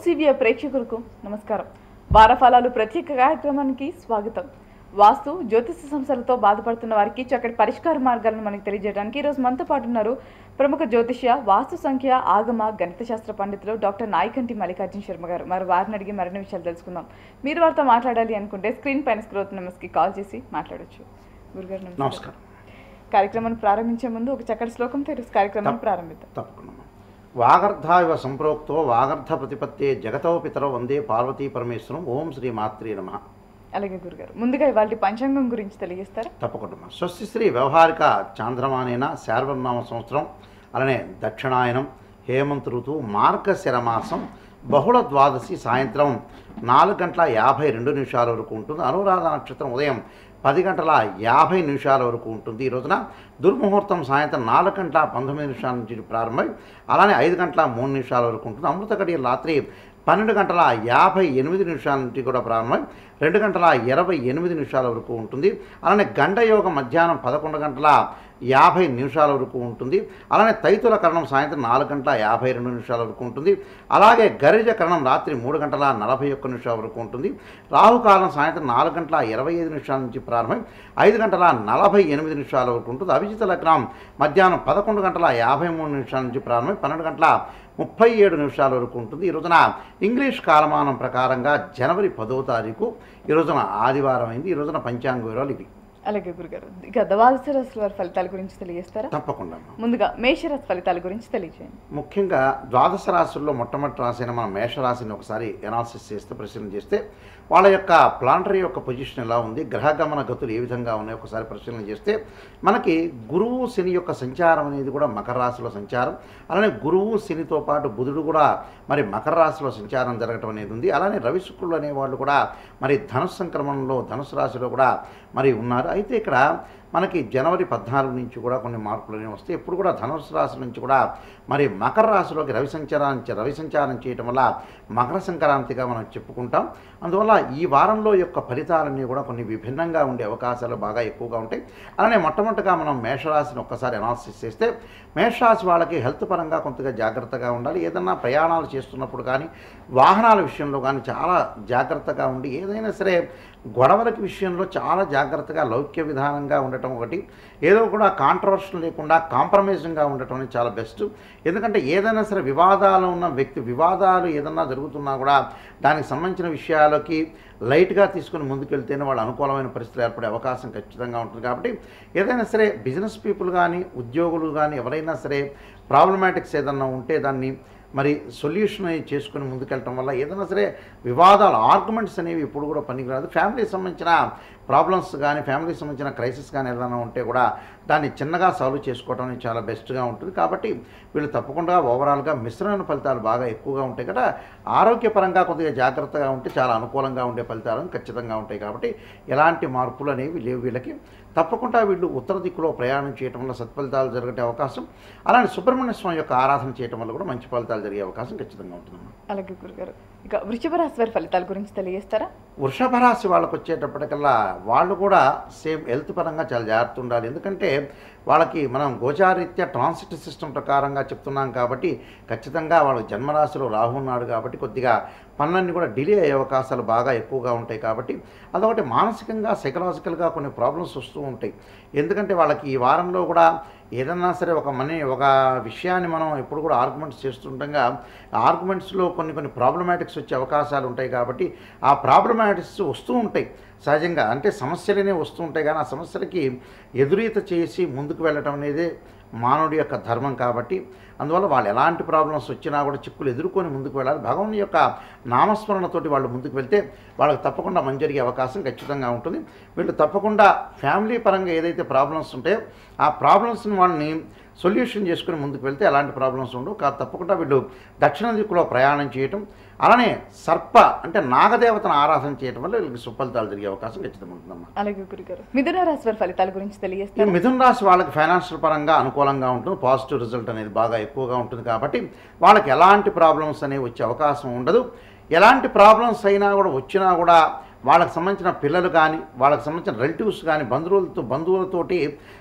ఎన్సీవీఏ ప్రేక్షకులకు నమస్కారం వారఫలాలు ప్రత్యేక కార్యక్రమానికి స్వాగతం వాస్తు జ్యోతిష సంస్థలతో బాధపడుతున్న వారికి చక్కటి పరిష్కార మార్గాలను మనకి తెలియజేయడానికి ఈరోజు మనతో పాటు ఉన్నారు ప్రముఖ జ్యోతిష్య వాస్తు సంఖ్య ఆగమ గణిత శాస్త్ర పండితులు డాక్టర్ నాయకంటి మల్లికార్జున శర్మ గారు మరి వారిని అడిగి మరిన్ని విషయాలు తెలుసుకుందాం మీరు వారితో మాట్లాడాలి అనుకుంటే స్క్రీన్ పైన స్క్రోత్ నెంబర్స్కి కాల్ చేసి మాట్లాడొచ్చు గురుగారు నమస్కారం. నమస్కారం కార్యక్రమాన్ని ప్రారంభించే ముందు ఒక చక్కటి శ్లోకం తెలుసు కార్యక్రమాన్ని ప్రారంభిద్దాం తప్పకుండా వాగర్ధావివ సంప్రోక్తో వాగర్ధ ప్రతిపత్తే జగతో పితరో వందే పార్వతీ పరమేశ్వరం ఓం శ్రీ మాత్రే నమ అలాగే గురుగారు ముందుగా ఇవాళ పంచాంగం గురించి తెలియజేస్తారా తప్పకుండా స్వస్తి శ్రీ వ్యవహారిక చాంద్రమానేన శార్వనామ సంవత్సరం అలానే దక్షిణాయనం హేమంత్ ఋతువు మార్గశిర మాసం బహుళ ద్వాదశి సాయంత్రం నాలుగు గంటల యాభై రెండు నిమిషాల వరకు ఉంటుంది అనురాధ నక్షత్రం ఉదయం పది గంటల యాభై నిమిషాల వరకు ఉంటుంది ఈ రోజున దుర్ముహూర్తం సాయంత్రం నాలుగు గంటల పంతొమ్మిది నిమిషాల నుంచి ప్రారంభమై అలానే ఐదు గంటల మూడు నిమిషాల వరకు ఉంటుంది అమృత గడియ రాత్రి పన్నెండు గంటల యాభై ఎనిమిది నిమిషాల నుంచి కూడా ప్రారంభమై రెండు గంటల ఇరవై ఎనిమిది నిమిషాల వరకు ఉంటుంది అలానే గంట యోగం మధ్యాహ్నం పదకొండు గంటల యాభై నిమిషాల వరకు ఉంటుంది అలానే తైతుల కరణం సాయంత్రం నాలుగు గంటల యాభై రెండు నిమిషాల వరకు ఉంటుంది అలాగే గరిజ కరణం రాత్రి మూడు గంటల నలభై ఒక్క నిమిషాల వరకు ఉంటుంది రాహుకాలం సాయంత్రం నాలుగు గంటల ఇరవై ఐదు నిమిషాల నుంచి ప్రారంభమై ఐదు గంటల నలభై ఎనిమిది నిమిషాల వరకు ఉంటుంది అభిజిత లగ్నం మధ్యాహ్నం పదకొండు గంటల యాభై మూడు నిమిషాల నుంచి ప్రారంభమై పన్నెండు గంటల ముప్పై ఏడు నిమిషాల వరకు ఉంటుంది ఈ రోజున ఇంగ్లీష్ కాలమానం ప్రకారంగా జనవరి పదో తారీఖు ఈ రోజున ఆదివారం అయింది ఈ రోజున పంచాంగ వివరాలు ఇవి అలాగే గురుగారు ఇక ద్వాదశ రాశుల వారి ఫలితాల గురించి తెలియజేస్తారా తప్పకుండా ముందుగా మేషరాశి ఫలితాల గురించి తెలియజేయండి ముఖ్యంగా ద్వాదశ రాశుల్లో మొట్టమొదటి రాశి అయిన మన మేషరాశిని ఒకసారి ఎనాలిసిస్ చేస్తే పరిశీలన చేస్తే వాళ్ళ యొక్క ప్లానటరీ యొక్క పొజిషన్ ఎలా ఉంది గ్రహగమన గతులు ఏ విధంగా ఉన్నాయో ఒకసారి పరిశీలన చేస్తే మనకి గురువు శని యొక్క సంచారం అనేది కూడా మకర రాశిలో సంచారం అలానే గురువు శనితో పాటు బుధుడు కూడా మరి మకర రాశిలో సంచారం జరగటం అనేది ఉంది అలానే రవి శుక్రులు అనేవాళ్ళు కూడా మరి ధనుసు సంక్రమణంలో ధనుసు రాశిలో కూడా మరి ఉన్నారు అయితే ఇక్కడ మనకి జనవరి పద్నాలుగు నుంచి కూడా కొన్ని మార్పులు అనేవి వస్తాయి ఎప్పుడు కూడా ధనుసు రాశి నుంచి కూడా మరి మకర రాశిలోకి రవి సంచారం రవి సంచారం చేయటం వల్ల మకర సంక్రాంతిగా మనం చెప్పుకుంటాం అందువల్ల ఈ వారంలో యొక్క ఫలితాలన్నీ కూడా కొన్ని విభిన్నంగా ఉండే అవకాశాలు బాగా ఎక్కువగా ఉంటాయి అలానే మొట్టమొదటిగా మనం మేషరాశిని ఒక్కసారి అనాలిసిస్ చేస్తే మేషరాశి వాళ్ళకి హెల్త్ పరంగా కొంతగా జాగ్రత్తగా ఉండాలి ఏదన్నా ప్రయాణాలు చేస్తున్నప్పుడు కానీ వాహనాల విషయంలో కానీ చాలా జాగ్రత్తగా ఉండి ఏదైనా సరే గొడవలకి విషయంలో చాలా జాగ్రత్తగా లౌక్య విధానంగా ఉండటం ఒకటి ఏదో కూడా కాంట్రవర్షన్ లేకుండా కాంప్రమైజింగ్గా ఉండటం అనేది చాలా బెస్ట్ ఎందుకంటే ఏదైనా సరే వివాదాలు ఉన్న వ్యక్తి వివాదాలు ఏదన్నా జరుగుతున్నా కూడా దానికి సంబంధించిన విషయాలకి లైట్గా తీసుకుని ముందుకెళ్తేనే వాళ్ళు అనుకూలమైన పరిస్థితులు ఏర్పడే అవకాశం ఖచ్చితంగా ఉంటుంది కాబట్టి ఏదైనా సరే బిజినెస్ పీపుల్ కానీ ఉద్యోగులు కానీ ఎవరైనా సరే ప్రాబ్లమాటిక్స్ ఏదన్నా ఉంటే దాన్ని మరి సొల్యూషన్ అయి చేసుకుని ముందుకెళ్ళటం వల్ల ఏదైనా సరే వివాదాలు ఆర్గ్యుమెంట్స్ అనేవి ఎప్పుడు కూడా పనికిరాదు ఫ్యామిలీకి సంబంధించిన ప్రాబ్లమ్స్ కానీ ఫ్యామిలీకి సంబంధించిన క్రైసిస్ కానీ ఏదైనా ఉంటే కూడా దాన్ని చిన్నగా సాల్వ్ చేసుకోవడం అనేది చాలా బెస్ట్గా ఉంటుంది కాబట్టి వీళ్ళు తప్పకుండా ఓవరాల్గా మిశ్రమైన ఫలితాలు బాగా ఎక్కువగా ఉంటాయి కదా ఆరోగ్యపరంగా కొద్దిగా జాగ్రత్తగా ఉంటే చాలా అనుకూలంగా ఉండే ఫలితాలు ఖచ్చితంగా ఉంటాయి కాబట్టి ఎలాంటి మార్పులు అనేవి లేవు వీళ్ళకి తప్పకుండా వీళ్ళు ఉత్తర దిక్కులో ప్రయాణం చేయడం వల్ల సత్ఫలితాలు జరిగే అవకాశం అలానే సుబ్రహ్మణ్య స్వామి యొక్క ఆరాధన చేయడం వల్ల కూడా మంచి ఫలితాలు జరిగే అవకాశం ఖచ్చితంగా ఉంటుందన్నమాట అలాగే గురుగారు ఇక వృషభ రాశి వారి ఫలితాల గురించి తెలియజేస్తారా వృషభ రాశి వాళ్ళకి వచ్చేటప్పటికల్లా వాళ్ళు కూడా సేమ్ హెల్త్ పరంగా చాలా జాగ్రత్త ఉండాలి ఎందుకంటే వాళ్ళకి మనం గోచారీత్యా ట్రాన్సిట్ సిస్టమ్ ప్రకారంగా చెప్తున్నాం కాబట్టి ఖచ్చితంగా వాళ్ళ జన్మరాశిలో రాహు ఉన్నాడు కాబట్టి కొద్దిగా పనులన్నీ కూడా డిలే అయ్యే అవకాశాలు బాగా ఎక్కువగా ఉంటాయి కాబట్టి అదొకటి మానసికంగా సైకలాజికల్గా కొన్ని ప్రాబ్లమ్స్ వస్తూ ఉంటాయి ఎందుకంటే వాళ్ళకి ఈ వారంలో కూడా ఏదన్నా సరే ఒక మనీ ఒక విషయాన్ని మనం ఎప్పుడు కూడా ఆర్గ్యుమెంట్స్ చేస్తుండగా ఆర్గ్యుమెంట్స్లో కొన్ని కొన్ని ప్రాబ్లమాటిక్స్ వచ్చే అవకాశాలు ఉంటాయి కాబట్టి ఆ ప్రాబ్లమాటిక్స్ వస్తూ ఉంటాయి సహజంగా అంటే సమస్యలనే వస్తూ ఉంటాయి కానీ ఆ సమస్యలకి ఎదురీత చేసి ముందుకు వెళ్ళటం అనేది మానవుడి యొక్క ధర్మం కాబట్టి అందువల్ల వాళ్ళు ఎలాంటి ప్రాబ్లమ్స్ వచ్చినా కూడా చిక్కులు ఎదుర్కొని ముందుకు వెళ్ళాలి భగవాన్ యొక్క నామస్మరణతోటి వాళ్ళు ముందుకు వెళ్తే వాళ్ళకి తప్పకుండా మంచి జరిగే అవకాశం ఖచ్చితంగా ఉంటుంది వీళ్ళు తప్పకుండా ఫ్యామిలీ పరంగా ఏదైతే ప్రాబ్లమ్స్ ఉంటాయో ఆ ప్రాబ్లమ్స్ని వాళ్ళని సొల్యూషన్ చేసుకుని ముందుకు వెళ్తే ఎలాంటి ప్రాబ్లమ్స్ ఉండవు కా తప్పకుండా వీళ్ళు దక్షిణ దిక్కులో ప్రయాణం చేయటం అలానే సర్ప అంటే నాగదేవతను ఆరాధన చేయటం వల్ల వీళ్ళకి సుఫలితాలు జరిగే అవకాశం ఖచ్చితంగా ఉంటుందమ్మా అలాగే గురుగారు మిథున రాశి వారి ఫలితాల గురించి ఈ తెలియజేస్తారా మిథున రాశి వాళ్ళకి ఫైనాన్షియల్ పరంగా అనుకూలంగా ఉంటుంది పాజిటివ్ రిజల్ట్ అనేది బాగా ఎక్కువగా ఉంటుంది కాబట్టి వాళ్ళకి ఎలాంటి ప్రాబ్లమ్స్ అనేవి వచ్చే అవకాశం ఉండదు ఎలాంటి ప్రాబ్లమ్స్ అయినా కూడా వచ్చినా కూడా వాళ్ళకి సంబంధించిన పిల్లలు కానీ వాళ్ళకి సంబంధించిన రిలేటివ్స్ కానీ బంధువులతో బంధువులతోటి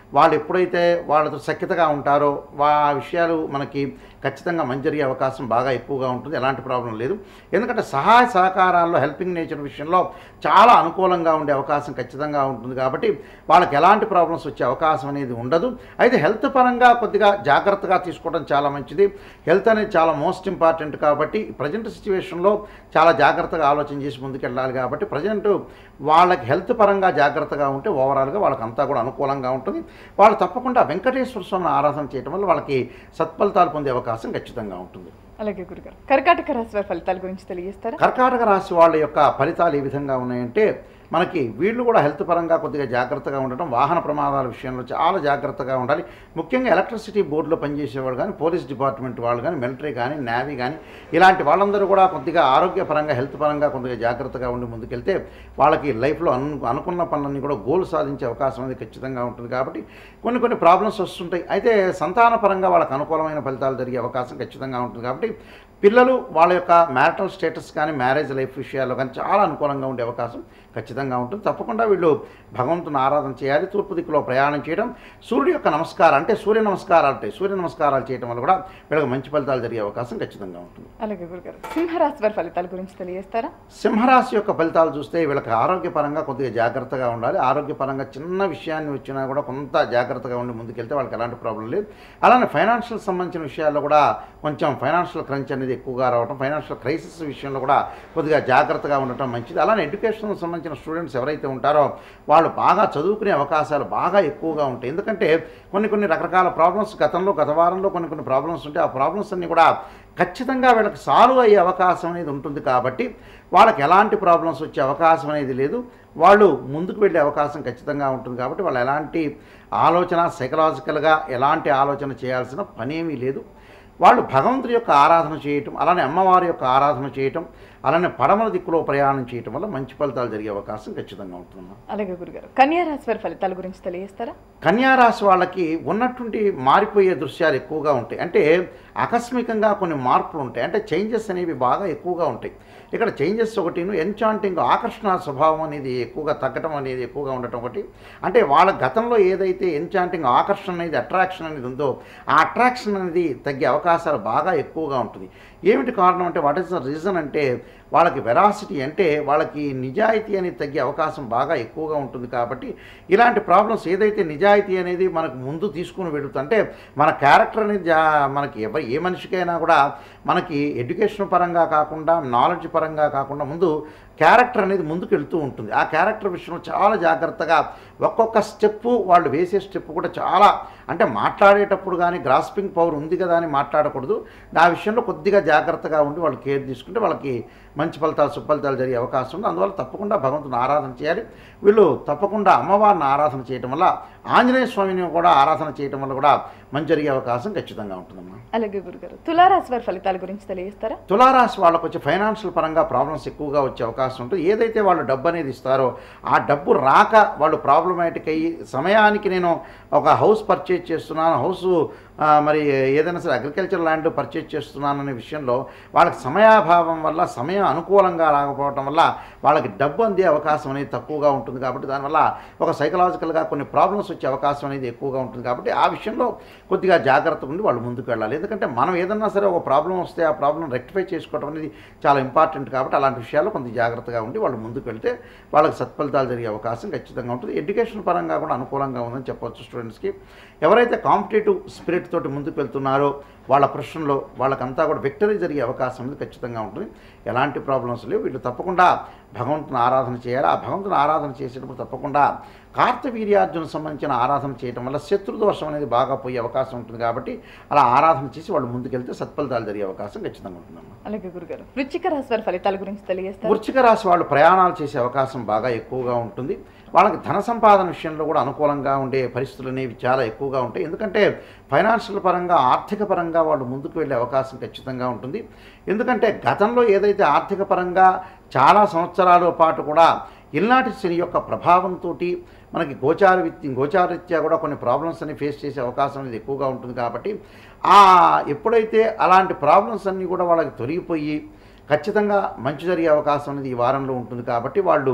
వాళ్ళు ఎప్పుడైతే వాళ్ళతో సఖ్యతగా ఉంటారో వా ఆ విషయాలు మనకి ఖచ్చితంగా మంచి జరిగే అవకాశం బాగా ఎక్కువగా ఉంటుంది ఎలాంటి ప్రాబ్లం లేదు ఎందుకంటే సహాయ సహకారాల్లో హెల్పింగ్ నేచర్ విషయంలో చాలా అనుకూలంగా ఉండే అవకాశం ఖచ్చితంగా ఉంటుంది కాబట్టి వాళ్ళకి ఎలాంటి ప్రాబ్లమ్స్ వచ్చే అవకాశం అనేది ఉండదు అయితే హెల్త్ పరంగా కొద్దిగా జాగ్రత్తగా తీసుకోవడం చాలా మంచిది హెల్త్ అనేది చాలా మోస్ట్ ఇంపార్టెంట్ కాబట్టి ప్రజెంట్ సిచ్యువేషన్లో చాలా జాగ్రత్తగా ఆలోచన చేసి ముందుకెళ్ళాలి కాబట్టి ప్రజెంట్ వాళ్ళకి హెల్త్ పరంగా జాగ్రత్తగా ఉంటే ఓవరాల్గా వాళ్ళకి అంతా కూడా అనుకూలంగా ఉంటుంది వాళ్ళు తప్పకుండా వెంకటేశ్వర స్వామిని ఆరాధన చేయడం వల్ల వాళ్ళకి సత్ఫలితాలు పొందే అవకాశం ఖచ్చితంగా ఉంటుంది అలాగే గురుగారు కర్కాటక రాశి వారి ఫలితాల గురించి తెలియజేస్తారా కర్కాటక రాశి వాళ్ళ యొక్క ఫలితాలు ఏ విధంగా ఉన్నాయంటే మనకి వీళ్ళు కూడా హెల్త్ పరంగా కొద్దిగా జాగ్రత్తగా ఉండటం వాహన ప్రమాదాల విషయంలో చాలా జాగ్రత్తగా ఉండాలి ముఖ్యంగా ఎలక్ట్రిసిటీ బోర్డులో పనిచేసేవాళ్ళు కానీ పోలీస్ డిపార్ట్మెంట్ వాళ్ళు కానీ మిలిటరీ కానీ నేవీ కానీ ఇలాంటి వాళ్ళందరూ కూడా కొద్దిగా ఆరోగ్యపరంగా హెల్త్ పరంగా కొద్దిగా జాగ్రత్తగా ఉండి ముందుకెళ్తే వాళ్ళకి లైఫ్లో అను అనుకున్న పనులన్నీ కూడా గోల్ సాధించే అవకాశం అనేది ఖచ్చితంగా ఉంటుంది కాబట్టి కొన్ని కొన్ని ప్రాబ్లమ్స్ వస్తుంటాయి అయితే సంతాన పరంగా వాళ్ళకి అనుకూలమైన ఫలితాలు జరిగే అవకాశం ఖచ్చితంగా ఉంటుంది కాబట్టి పిల్లలు వాళ్ళ యొక్క మ్యారిటల్ స్టేటస్ కానీ మ్యారేజ్ లైఫ్ విషయాల్లో కానీ చాలా అనుకూలంగా ఉండే అవకాశం ఖచ్చితంగా ఉంటుంది తప్పకుండా వీళ్ళు భగవంతుని ఆరాధన చేయాలి తూర్పు దిక్కులో ప్రయాణం చేయడం సూర్యుడి యొక్క నమస్కారం అంటే సూర్య నమస్కారాలు ఉంటాయి సూర్య నమస్కారాలు చేయడం వల్ల కూడా వీళ్ళకి మంచి ఫలితాలు జరిగే అవకాశం ఖచ్చితంగా ఉంటుంది అలాగే గురుగారు సింహరాశి వారి ఫలితాల గురించి తెలియజేస్తారా సింహరాశి యొక్క ఫలితాలు చూస్తే వీళ్ళకి ఆరోగ్యపరంగా కొద్దిగా జాగ్రత్తగా ఉండాలి ఆరోగ్యపరంగా చిన్న విషయాన్ని వచ్చినా కూడా కొంత జాగ్రత్తగా ఉండి ముందుకెళ్తే వాళ్ళకి ఎలాంటి ప్రాబ్లం లేదు అలానే ఫైనాన్షియల్ సంబంధించిన విషయాల్లో కూడా కొంచెం ఫైనాన్షియల్ క్రంచ్ అనేది ఎక్కువగా రావడం ఫైనాన్షియల్ క్రైసిస్ విషయంలో కూడా కొద్దిగా జాగ్రత్తగా ఉండటం మంచిది అలానే ఎడ్యుకేషన్ సంబంధించిన స్టూడెంట్స్ ఎవరైతే ఉంటారో వాళ్ళు బాగా చదువుకునే అవకాశాలు బాగా ఎక్కువగా ఉంటాయి ఎందుకంటే కొన్ని కొన్ని రకరకాల ప్రాబ్లమ్స్ గతంలో గత వారంలో కొన్ని కొన్ని ప్రాబ్లమ్స్ ఉంటాయి ఆ ప్రాబ్లమ్స్ అన్నీ కూడా ఖచ్చితంగా వీళ్ళకి సాల్వ్ అయ్యే అవకాశం అనేది ఉంటుంది కాబట్టి వాళ్ళకి ఎలాంటి ప్రాబ్లమ్స్ వచ్చే అవకాశం అనేది లేదు వాళ్ళు ముందుకు వెళ్ళే అవకాశం ఖచ్చితంగా ఉంటుంది కాబట్టి వాళ్ళు ఎలాంటి ఆలోచన సైకలాజికల్గా ఎలాంటి ఆలోచన చేయాల్సిన పనేమీ లేదు వాళ్ళు భగవంతుడి యొక్క ఆరాధన చేయటం అలానే అమ్మవారి యొక్క ఆరాధన చేయటం అలానే పడమల దిక్కులో ప్రయాణం చేయటం వల్ల మంచి ఫలితాలు జరిగే అవకాశం ఖచ్చితంగా ఉంటుంది అలాగే గురుగారు కన్యా రాశి వారి ఫలితాల గురించి తెలియజేస్తారా కన్యారాశి వాళ్ళకి ఉన్నటువంటి మారిపోయే దృశ్యాలు ఎక్కువగా ఉంటాయి అంటే ఆకస్మికంగా కొన్ని మార్పులు ఉంటాయి అంటే చేంజెస్ అనేవి బాగా ఎక్కువగా ఉంటాయి ఇక్కడ చేంజెస్ ఒకటిను ఎన్చాంటింగ్ ఆకర్షణ స్వభావం అనేది ఎక్కువగా తగ్గటం అనేది ఎక్కువగా ఉండటం ఒకటి అంటే వాళ్ళ గతంలో ఏదైతే ఎన్చాంటింగ్ ఆకర్షణ అనేది అట్రాక్షన్ అనేది ఉందో ఆ అట్రాక్షన్ అనేది తగ్గే అవకాశాలు బాగా ఎక్కువగా ఉంటుంది ఏమిటి కారణం అంటే వాట్ ఈస్ ద రీజన్ అంటే వాళ్ళకి వెరాసిటీ అంటే వాళ్ళకి నిజాయితీ అనేది తగ్గే అవకాశం బాగా ఎక్కువగా ఉంటుంది కాబట్టి ఇలాంటి ప్రాబ్లమ్స్ ఏదైతే నిజాయితీ అనేది మనకు ముందు తీసుకుని వెళుతుంటే మన క్యారెక్టర్ అనేది జా మనకి ఎవరు ఏ మనిషికైనా కూడా మనకి ఎడ్యుకేషన్ పరంగా కాకుండా నాలెడ్జ్ పరంగా కాకుండా ముందు క్యారెక్టర్ అనేది ముందుకు వెళ్తూ ఉంటుంది ఆ క్యారెక్టర్ విషయంలో చాలా జాగ్రత్తగా ఒక్కొక్క స్టెప్పు వాళ్ళు వేసే స్టెప్ కూడా చాలా అంటే మాట్లాడేటప్పుడు కానీ గ్రాస్పింగ్ పవర్ ఉంది కదా అని మాట్లాడకూడదు ఆ విషయంలో కొద్దిగా జాగ్రత్తగా ఉండి వాళ్ళు కేర్ తీసుకుంటే వాళ్ళకి మంచి ఫలితాలు సుఫలితాలు జరిగే అవకాశం ఉంది అందువల్ల తప్పకుండా భగవంతుని ఆరాధన చేయాలి వీళ్ళు తప్పకుండా అమ్మవారిని ఆరాధన చేయటం వల్ల ఆంజనేయ స్వామిని కూడా ఆరాధన చేయటం వల్ల కూడా మంచి జరిగే అవకాశం ఖచ్చితంగా ఉంటుందమ్మా అలాగే గురుగారు తులారాశి వారి ఫలితాల గురించి తెలియజేస్తారా తులారాశి వాళ్ళకు వచ్చే ఫైనాన్షియల్ పరంగా ప్రాబ్లమ్స్ ఎక్కువగా వచ్చే అవకాశం ఉంటుంది ఏదైతే వాళ్ళు డబ్బు అనేది ఇస్తారో ఆ డబ్బు రాక వాళ్ళు ప్రాబ్లమాటిక్ అయ్యి సమయానికి నేను ఒక హౌస్ పర్చేజ్ చేస్తున్నాను హౌస్ ఆ, మరి ఏదైనా సరే అగ్రికల్చర్ ల్యాండ్ పర్చేజ్ చేస్తున్నాను అనే విషయంలో వాళ్ళకి సమయాభావం వల్ల సమయం అనుకూలంగా రాకపోవడం వల్ల వాళ్ళకి డబ్బు అందే అవకాశం అనేది తక్కువగా ఉంటుంది కాబట్టి దానివల్ల ఒక సైకలాజికల్గా కొన్ని ప్రాబ్లమ్స్ వచ్చే అవకాశం అనేది ఎక్కువగా ఉంటుంది కాబట్టి ఆ విషయంలో కొద్దిగా జాగ్రత్తగా ఉండి వాళ్ళు ముందుకు వెళ్ళాలి ఎందుకంటే మనం ఏదన్నా సరే ఒక ప్రాబ్లం వస్తే ఆ ప్రాబ్లం రెక్టిఫై చేసుకోవడం అనేది చాలా ఇంపార్టెంట్ కాబట్టి అలాంటి విషయాల్లో కొంత జాగ్రత్తగా ఉండి వాళ్ళు ముందుకు వెళ్తే వాళ్ళకి సత్ఫలితాలు జరిగే అవకాశం ఖచ్చితంగా ఉంటుంది ఎడ్యుకేషన్ పరంగా కూడా అనుకూలంగా ఉందని చెప్పవచ్చు స్టూడెంట్స్కి ఎవరైతే కాంపిటేటివ్ స్పిరిట్ తోటి ముందుకు వెళ్తున్నారో వాళ్ళ ప్రశ్నలో వాళ్ళకంతా కూడా విక్టరీ జరిగే అవకాశం అనేది ఖచ్చితంగా ఉంటుంది ఎలాంటి ప్రాబ్లమ్స్ లేవు వీళ్ళు తప్పకుండా భగవంతుని ఆరాధన చేయాలి ఆ భగవంతుని ఆరాధన చేసేటప్పుడు తప్పకుండా కార్తవీర్యార్జున సంబంధించిన ఆరాధన చేయడం వల్ల శత్రుదోషం అనేది బాగా పోయే అవకాశం ఉంటుంది కాబట్టి అలా ఆరాధన చేసి వాళ్ళు ముందుకెళ్తే సత్ఫలితాలు జరిగే అవకాశం ఖచ్చితంగా ఉంటుందమ్మా అలాగే గురుగారు వృచ్చిక రాశి వారి ఫలితాల గురించి తెలియజేస్తారా వృశ్చిక రాశి వాళ్ళు ప్రయాణాలు చేసే అవకాశం బాగా ఎక్కువగా ఉంటుంది వాళ్ళకి ధన సంపాదన విషయంలో కూడా అనుకూలంగా ఉండే పరిస్థితులు అనేవి చాలా ఎక్కువగా ఉంటాయి ఎందుకంటే ఫైనాన్షియల్ పరంగా ఆర్థిక పరంగా వాళ్ళు ముందుకు వెళ్ళే అవకాశం ఖచ్చితంగా ఉంటుంది ఎందుకంటే గతంలో ఏదైతే ఆర్థిక పరంగా చాలా సంవత్సరాల పాటు కూడా ఇల్నాటి శని యొక్క ప్రభావంతో మనకి గోచార విత్తి గోచారరీత్యా కూడా కొన్ని ప్రాబ్లమ్స్ అన్ని ఫేస్ చేసే అవకాశం అనేది ఎక్కువగా ఉంటుంది కాబట్టి ఆ ఎప్పుడైతే అలాంటి ప్రాబ్లమ్స్ అన్నీ కూడా వాళ్ళకి తొలగిపోయి ఖచ్చితంగా మంచి జరిగే అవకాశం అనేది ఈ వారంలో ఉంటుంది కాబట్టి వాళ్ళు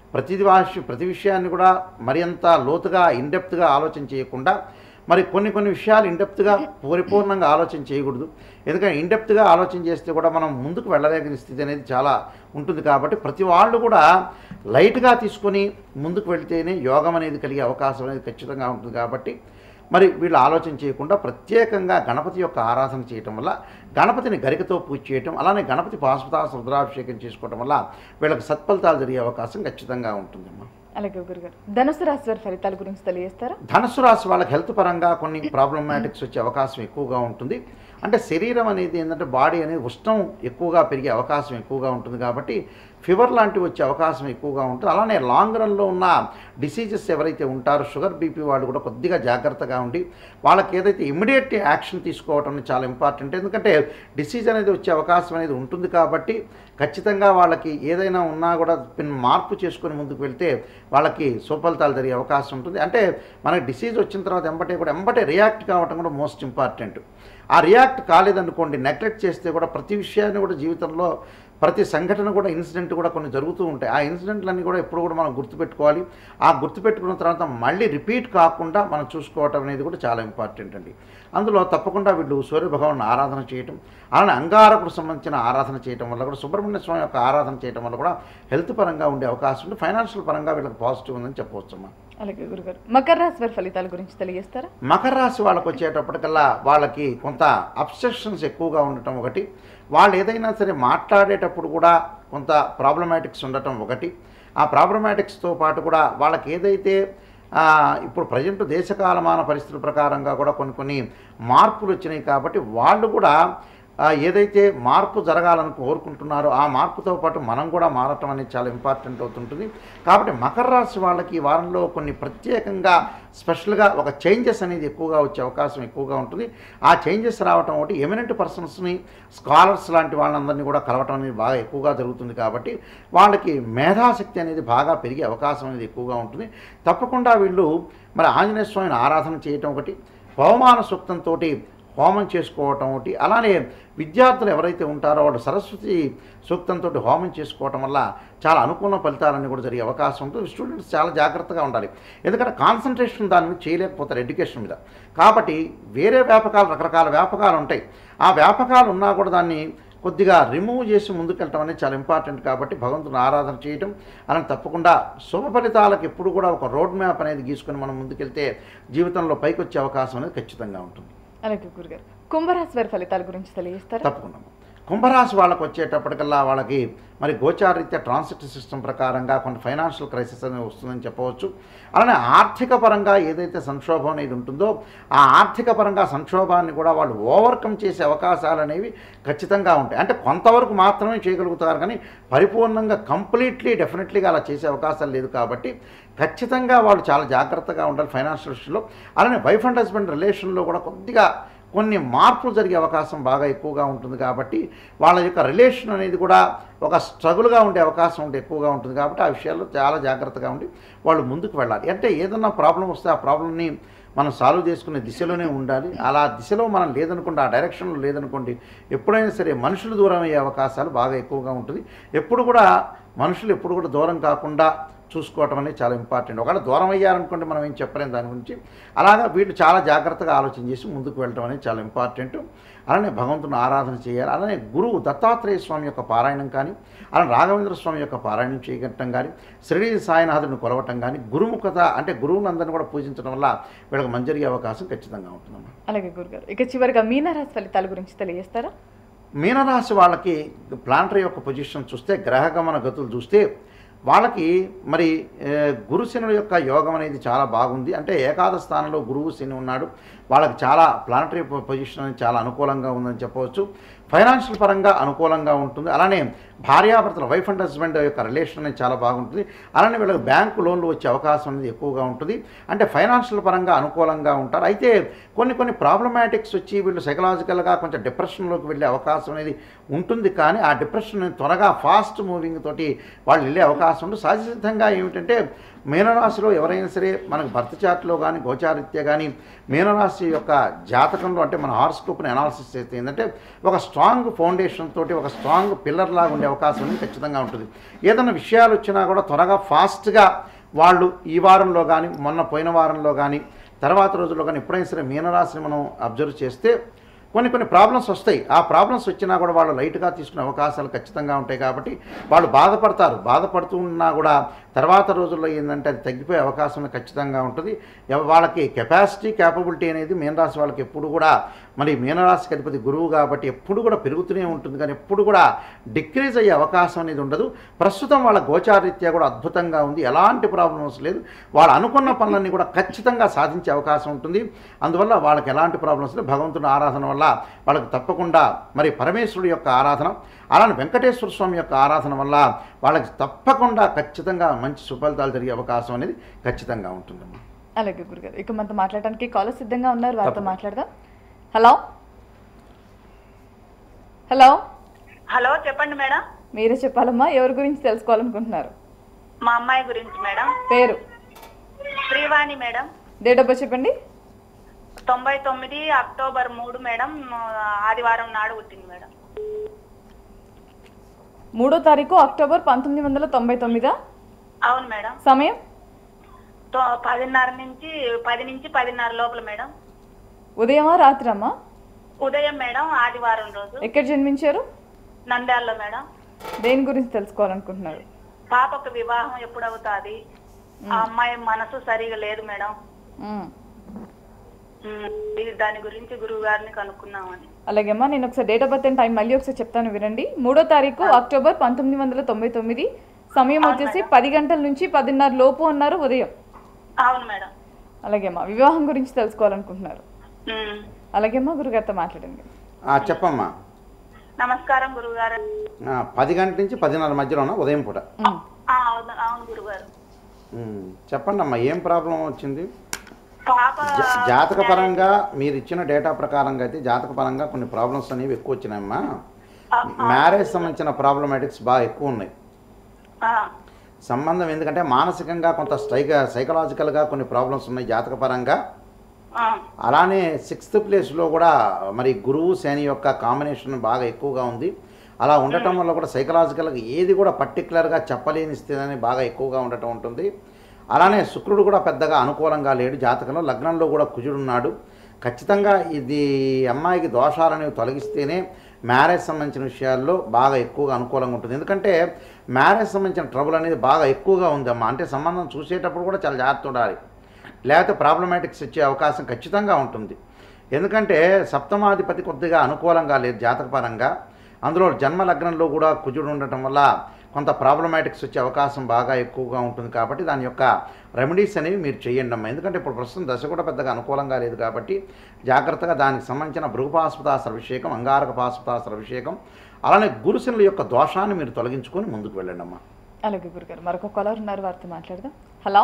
ప్రతి వాష ప్రతి విషయాన్ని కూడా మరింత లోతుగా ఇండెప్త్గా ఆలోచన చేయకుండా మరి కొన్ని కొన్ని విషయాలు ఇండెప్త్గా పరిపూర్ణంగా ఆలోచన చేయకూడదు ఎందుకంటే ఇండెప్త్గా ఆలోచన చేస్తే కూడా మనం ముందుకు వెళ్ళలేని స్థితి అనేది చాలా ఉంటుంది కాబట్టి ప్రతి వాళ్ళు కూడా లైట్గా తీసుకొని ముందుకు వెళ్తేనే యోగం అనేది కలిగే అవకాశం అనేది ఖచ్చితంగా ఉంటుంది కాబట్టి మరి వీళ్ళు ఆలోచన చేయకుండా ప్రత్యేకంగా గణపతి యొక్క ఆరాధన చేయటం వల్ల గణపతిని గరికతో పూజ చేయటం అలానే గణపతి పాశుపత రుద్రాభిషేకం చేసుకోవటం వల్ల వీళ్ళకి సత్ఫలితాలు జరిగే అవకాశం ఖచ్చితంగా ఉంటుందమ్మా అలాగే గురుగారు ధనుసు రాశి వారి ఫలితాల గురించి తెలియజేస్తారా ధనుసు రాశి వాళ్ళకి హెల్త్ పరంగా కొన్ని ప్రాబ్లమాటిక్స్ వచ్చే అవకాశం ఎక్కువగా ఉంటుంది అంటే శరీరం అనేది ఏంటంటే బాడీ అనేది ఉష్ణం ఎక్కువగా పెరిగే అవకాశం ఎక్కువగా ఉంటుంది కాబట్టి ఫీవర్ లాంటివి వచ్చే అవకాశం ఎక్కువగా ఉంటుంది అలానే లాంగ్ రన్లో ఉన్న డిసీజెస్ ఎవరైతే ఉంటారో షుగర్ బీపీ వాళ్ళు కూడా కొద్దిగా జాగ్రత్తగా ఉండి వాళ్ళకి ఏదైతే ఇమ్మీడియట్ యాక్షన్ తీసుకోవటం అనేది చాలా ఇంపార్టెంట్ ఎందుకంటే డిసీజ్ అనేది వచ్చే అవకాశం అనేది ఉంటుంది కాబట్టి ఖచ్చితంగా వాళ్ళకి ఏదైనా ఉన్నా కూడా పిన్ మార్పు చేసుకొని ముందుకు వెళ్తే వాళ్ళకి సుఫలితాలు జరిగే అవకాశం ఉంటుంది అంటే మనకి డిసీజ్ వచ్చిన తర్వాత ఎంబటే కూడా ఎంబటే రియాక్ట్ కావటం కూడా మోస్ట్ ఇంపార్టెంట్ ఆ రియాక్ట్ కాలేదనుకోండి నెగ్లెక్ట్ చేస్తే కూడా ప్రతి విషయాన్ని కూడా జీవితంలో ప్రతి సంఘటన కూడా ఇన్సిడెంట్ కూడా కొన్ని జరుగుతూ ఉంటాయి ఆ ఇన్సిడెంట్లన్నీ కూడా ఎప్పుడు కూడా మనం గుర్తుపెట్టుకోవాలి ఆ గుర్తుపెట్టుకున్న తర్వాత మళ్ళీ రిపీట్ కాకుండా మనం చూసుకోవటం అనేది కూడా చాలా ఇంపార్టెంట్ అండి అందులో తప్పకుండా వీళ్ళు సూర్య భగవాన్ ఆరాధన చేయటం అలానే అంగారకుడు సంబంధించిన ఆరాధన చేయటం వల్ల కూడా సుబ్రహ్మణ్య స్వామి యొక్క ఆరాధన చేయటం వల్ల కూడా హెల్త్ పరంగా ఉండే అవకాశం ఉంది ఫైనాన్షియల్ పరంగా వీళ్ళకి పాజిటివ్ ఉందని చెప్పవచ్చమ్మా అలాగే గురుగారు మకర రాశి వారి ఫలితాల గురించి తెలియజేస్తారా మకర రాశి వాళ్ళకి వచ్చేటప్పటికల్లా వాళ్ళకి కొంత అబ్స్ట్రక్షన్స్ ఎక్కువగా ఉండటం ఒకటి వాళ్ళు ఏదైనా సరే మాట్లాడేటప్పుడు కూడా కొంత ప్రాబ్లమాటిక్స్ ఉండటం ఒకటి ఆ ప్రాబ్లమాటిక్స్తో పాటు కూడా వాళ్ళకి ఏదైతే ఆ, ఇప్పుడు ప్రజెంట్ దేశకాలమాన పరిస్థితుల ప్రకారంగా కూడా కొన్ని కొన్ని మార్పులు వచ్చినాయి కాబట్టి వాళ్ళు కూడా ఆ, ఏదైతే మార్పు జరగాలని కోరుకుంటున్నారో ఆ మార్పుతో పాటు మనం కూడా మారటం అనేది చాలా ఇంపార్టెంట్ అవుతుంటుంది కాబట్టి మకర రాశి వాళ్ళకి ఈ వారంలో కొన్ని ప్రత్యేకంగా స్పెషల్గా ఒక చేంజెస్ అనేది ఎక్కువగా వచ్చే అవకాశం ఎక్కువగా ఉంటుంది ఆ చేంజెస్ రావటం ఒకటి ఎమినెంట్ పర్సన్స్ని స్కాలర్స్ లాంటి వాళ్ళందరినీ కూడా కలవటం అనేది బాగా ఎక్కువగా జరుగుతుంది కాబట్టి వాళ్ళకి మేధాశక్తి అనేది బాగా పెరిగే అవకాశం అనేది ఎక్కువగా ఉంటుంది తప్పకుండా వీళ్ళు మరి ఆంజనేయ స్వామిని ఆరాధన చేయటం ఒకటి పవమాన సూక్తంతో హోమం చేసుకోవటం ఒకటి అలానే విద్యార్థులు ఎవరైతే ఉంటారో వాళ్ళు సరస్వతి సూక్తంతో హోమం చేసుకోవటం వల్ల చాలా అనుకూల ఫలితాలన్నీ కూడా జరిగే అవకాశం ఉంటుంది స్టూడెంట్స్ చాలా జాగ్రత్తగా ఉండాలి ఎందుకంటే కాన్సన్ట్రేషన్ దాని మీద చేయలేకపోతారు ఎడ్యుకేషన్ మీద కాబట్టి వేరే వ్యాపకాలు రకరకాల వ్యాపకాలు ఉంటాయి ఆ వ్యాపకాలు ఉన్నా కూడా దాన్ని కొద్దిగా రిమూవ్ చేసి ముందుకెళ్ళటం అనేది చాలా ఇంపార్టెంట్ కాబట్టి భగవంతుని ఆరాధన చేయటం అలా తప్పకుండా శుభ ఫలితాలకు ఎప్పుడు కూడా ఒక రోడ్ మ్యాప్ అనేది గీసుకొని మనం ముందుకెళ్తే జీవితంలో పైకి వచ్చే అవకాశం అనేది ఖచ్చితంగా ఉంటుంది అలాగే గురుగారు కుంభరాశి వారి ఫలితాల గురించి తెలియజేస్తారా తప్పకుండా కుంభరాశి వాళ్ళకి వచ్చేటప్పటికల్లా వాళ్ళకి మరి గోచారీత్యా ట్రాన్సిట్ సిస్టమ్ ప్రకారంగా కొన్ని ఫైనాన్షియల్ క్రైసిస్ అనేది వస్తుందని చెప్పవచ్చు అలానే ఆర్థిక పరంగా ఏదైతే సంక్షోభం అనేది ఉంటుందో ఆ ఆర్థిక పరంగా సంక్షోభాన్ని కూడా వాళ్ళు ఓవర్కమ్ చేసే అవకాశాలు అనేవి ఖచ్చితంగా ఉంటాయి అంటే కొంతవరకు మాత్రమే చేయగలుగుతారు కానీ పరిపూర్ణంగా కంప్లీట్లీ డెఫినెట్లీగా అలా చేసే అవకాశాలు లేదు కాబట్టి ఖచ్చితంగా వాళ్ళు చాలా జాగ్రత్తగా ఉండాలి ఫైనాన్షియల్ విషయంలో అలానే వైఫ్ అండ్ హస్బెండ్ రిలేషన్లో కూడా కొద్దిగా కొన్ని మార్పులు జరిగే అవకాశం బాగా ఎక్కువగా ఉంటుంది కాబట్టి వాళ్ళ యొక్క రిలేషన్ అనేది కూడా ఒక స్ట్రగుల్గా ఉండే అవకాశం ఉంటే ఎక్కువగా ఉంటుంది కాబట్టి ఆ విషయాల్లో చాలా జాగ్రత్తగా ఉండి వాళ్ళు ముందుకు వెళ్ళాలి అంటే ఏదన్నా ప్రాబ్లం వస్తే ఆ ప్రాబ్లమ్ని మనం సాల్వ్ చేసుకునే దిశలోనే ఉండాలి అలా దిశలో మనం లేదనుకోండి ఆ డైరెక్షన్లో లేదనుకోండి ఎప్పుడైనా సరే మనుషులు దూరం అయ్యే అవకాశాలు బాగా ఎక్కువగా ఉంటుంది ఎప్పుడు కూడా మనుషులు ఎప్పుడు కూడా దూరం కాకుండా చూసుకోవటం అనేది చాలా ఇంపార్టెంట్ ఒకవేళ దూరం అయ్యారనుకోండి మనం ఏం చెప్పలేం దాని గురించి అలాగా వీళ్ళు చాలా జాగ్రత్తగా ఆలోచన చేసి ముందుకు వెళ్ళటం అనేది చాలా ఇంపార్టెంట్ అలానే భగవంతుని ఆరాధన చేయాలి అలానే గురువు దత్తాత్రేయ స్వామి యొక్క పారాయణం కానీ అలానే రాఘవేంద్ర స్వామి యొక్క పారాయణం చేయగట్టడం కానీ శ్రీ సాయినాథుని కొలవటం కానీ గురుముఖత అంటే గురువులందరినీ కూడా పూజించడం వల్ల వీళ్ళకి మంచి జరిగే అవకాశం ఖచ్చితంగా ఉంటుందమ్మా అలాగే గురుగారు ఇక చివరిగా మీనరాశి ఫలితాల గురించి తెలియజేస్తారా మీనరాశి వాళ్ళకి ప్లాంటరీ యొక్క పొజిషన్ చూస్తే గ్రహగమన గతులు చూస్తే వాళ్ళకి మరి ఏ, గురు శనుల యొక్క యోగం అనేది చాలా బాగుంది అంటే ఏకాదశ స్థానంలో గురువు శని ఉన్నాడు వాళ్ళకి చాలా ప్లానటరీ పొజిషన్ అనేది చాలా అనుకూలంగా ఉందని చెప్పవచ్చు ఫైనాన్షియల్ పరంగా అనుకూలంగా ఉంటుంది అలానే భార్యాభర్తల వైఫ్ అండ్ హస్బెండ్ యొక్క రిలేషన్ అనేది చాలా బాగుంటుంది అలానే వీళ్ళకి బ్యాంకు లోన్లు వచ్చే అవకాశం అనేది ఎక్కువగా ఉంటుంది అంటే ఫైనాన్షియల్ పరంగా అనుకూలంగా ఉంటారు అయితే కొన్ని కొన్ని ప్రాబ్లమాటిక్స్ వచ్చి వీళ్ళు సైకలాజికల్గా కొంచెం డిప్రెషన్లోకి వెళ్ళే అవకాశం అనేది ఉంటుంది కానీ ఆ డిప్రెషన్ త్వరగా ఫాస్ట్ మూవింగ్ తోటి వాళ్ళు వెళ్ళే అవకాశం ఉంది సహజసిద్ధంగా ఏమిటంటే మీనరాశిలో ఎవరైనా సరే మనకు భర్త చాట్లో కానీ గోచారిత్య కానీ మీనరాశి యొక్క జాతకంలో అంటే మన హార్స్కోప్ని అనాలిసిస్ చేస్తే ఏంటంటే ఒక స్ట్రాంగ్ ఫౌండేషన్ తోటి ఒక స్ట్రాంగ్ పిల్లర్ లాగా ఉండే అవకాశం అనేది ఖచ్చితంగా ఉంటుంది ఏదైనా విషయాలు వచ్చినా కూడా త్వరగా ఫాస్ట్గా వాళ్ళు ఈ వారంలో కానీ మొన్న పోయిన వారంలో కానీ తర్వాత రోజుల్లో కానీ ఎప్పుడైనా సరే మీనరాశిని మనం అబ్జర్వ్ చేస్తే కొన్ని కొన్ని ప్రాబ్లమ్స్ వస్తాయి ఆ ప్రాబ్లమ్స్ వచ్చినా కూడా వాళ్ళు లైట్గా తీసుకునే అవకాశాలు ఖచ్చితంగా ఉంటాయి కాబట్టి వాళ్ళు బాధపడతారు బాధపడుతూ ఉన్నా కూడా తర్వాత రోజుల్లో ఏంటంటే అది తగ్గిపోయే అవకాశం ఖచ్చితంగా ఉంటుంది ఎవ- వాళ్ళకి కెపాసిటీ క్యాపబిలిటీ అనేది మీనరాశి వాళ్ళకి ఎప్పుడు కూడా మరి మీనరాశికి అధిపతి గురువు కాబట్టి ఎప్పుడు కూడా పెరుగుతూనే ఉంటుంది కానీ ఎప్పుడు కూడా డిక్రీజ్ అయ్యే అవకాశం అనేది ఉండదు ప్రస్తుతం వాళ్ళ గోచారీత్యా కూడా అద్భుతంగా ఉంది ఎలాంటి ప్రాబ్లమ్స్ లేదు వాళ్ళు అనుకున్న పనులన్నీ కూడా ఖచ్చితంగా సాధించే అవకాశం ఉంటుంది అందువల్ల వాళ్ళకి ఎలాంటి ప్రాబ్లమ్స్ లేదు భగవంతుడి ఆరాధన వల్ల వాళ్ళకి తప్పకుండా మరి పరమేశ్వరుడు యొక్క ఆరాధన అలానే వెంకటేశ్వర స్వామి యొక్క ఆరాధన వల్ల వాళ్ళకి తప్పకుండా ఖచ్చితంగా మంచి సుఫలితాలు జరిగే అవకాశం అనేది ఖచ్చితంగా ఉంటుందమ్మా అలాగే గురుగారు ఇక మనతో మాట్లాడడానికి కాలర్ సిద్ధంగా ఉన్నారు వారితో తప్పకుండా. మాట్లాడదాం హలో హలో హలో చెప్పండి మేడం మీరే చెప్పాలమ్మా ఎవరి గురించి తెలుసుకోవాలనుకుంటున్నారు మా అమ్మాయి గురించి మేడం పేరు Srivani madam date of birth చెప్పండి తొంభై తొమ్మిది అక్టోబర్ మూడు మేడం ఆదివారం నాడు పుట్టింది మేడం మూడో తారీఖు అక్టోబర్ పంతొమ్మిది వందల తొంభై తొమ్మిదా అవును మేడం సమయం తొ- పదిన్నర నుంచి పది నుంచి పదిన్నర లోపల మేడం ఉదయమా రాత్రమ్మా ఉదయం మేడం ఆదివారం రోజు ఎక్కడ జన్మించారు నంద్యాలలో మేడం దేని గురించి తెలుసుకోవాలనుకుంటున్నారు పాపకు వివాహం ఎప్పుడు అవుతాది ఆ అమ్మాయి మనసు సరిగా లేదు మేడం మ్మ్. ఉమ్, ఇది దాని గురించి గురువు గారిని కనుక్కున్నామని అలాగేమ్మా నేను ఒకసారి date of birth and time మళ్ళీ ఒకసారి చెప్తాను వినండి మూడో తారీఖు అక్టోబర్ పంతొమ్మిది వందల తొంభై తొమ్మిది సమయం వచ్చేసి పది గంటల నుంచి పదిన్నర లోపు అన్నారు ఉదయం అవును మేడం అలాగేమ్మా వివాహం గురించి తెలుసుకోవాలనుకుంటున్నారు ఉమ్. అలాగేమ్మా గురుగారితో మాట్లాడండి ఆ, చెప్పమ్మా నమస్కారం గురువు గారు ఆ, పది గంటల నుంచి పదిన్నర మధ్యలోన ఉదయం పూట మ్మ్. అవును అవును గురుగారు ఉమ్, చెప్పండి అమ్మా ఏం ప్రాబ్లం వచ్చింది పాప జా- జాతక పరంగా మీరు ఇచ్చిన డేటా ప్రకారంగా అయితే జాతక పరంగా కొన్ని ప్రాబ్లమ్స్ అనేవి ఎక్కువ వచ్చినాయమ్మా ఆ, మ్యారేజ్ సంబంధించిన ప్రాబ్లమాటిక్స్ బాగా ఎక్కువ ఉన్నాయి ఆ, సంబంధం ఎందుకంటే మానసికంగా కొంత స్ట్రైక సైకలాజికల్గా కొన్ని ప్రాబ్లమ్స్ ఉన్నాయి జాతక పరంగా ఆ, అలానే సిక్స్త్ ప్లేస్లో కూడా మరి గురువు శని యొక్క కాంబినేషన్ బాగా ఎక్కువగా ఉంది అలా ఉండటం వల్ల కూడా సైకలాజికల్గా ఏది కూడా పర్టికులర్గా చెప్పలేని స్థితి బాగా ఎక్కువగా ఉండటం ఉంటుంది అలానే శుక్రుడు కూడా పెద్దగా అనుకూలంగా లేడు జాతకంలో లగ్నంలో కూడా కుజుడున్నాడు ఖచ్చితంగా ఇది అమ్మాయికి దోషాలనేవి తొలగిస్తేనే మ్యారేజ్ సంబంధించిన విషయాల్లో బాగా ఎక్కువగా అనుకూలంగా ఉంటుంది ఎందుకంటే మ్యారేజ్ సంబంధించిన ట్రబుల్ అనేది బాగా ఎక్కువగా ఉందమ్మా అంటే సంబంధం చూసేటప్పుడు కూడా చాలా జాగ్రత్త ఉండాలి లేకపోతే ప్రాబ్లమాటిక్స్ వచ్చే అవకాశం ఖచ్చితంగా ఉంటుంది ఎందుకంటే సప్తమాధిపతి కొద్దిగా అనుకూలంగా లేదు జాతకపరంగా అందులో జన్మ లగ్నంలో కూడా కుజుడు ఉండటం వల్ల కొంత ప్రాబ్లమాటిక్స్ వచ్చే అవకాశం బాగా ఎక్కువగా ఉంటుంది కాబట్టి దాని యొక్క రెమెడీస్ అనేవి మీరు చేయండి అమ్మా ఎందుకంటే ఇప్పుడు ప్రస్తుతం దశ కూడా పెద్దగా అనుకూలంగా లేదు కాబట్టి జాగ్రత్తగా దానికి సంబంధించిన భృగుపాస్పదాసర అభిషేకం అంగారక పాస్పదాసర అభిషేకం అలానే గురుశనుల యొక్క దోషాన్ని మీరు తొలగించుకొని ముందుకు వెళ్ళండి అమ్మా అలాగే గురుగారు మరొక కాలర్ ఉన్నారు వారితో మాట్లాడదాం హలో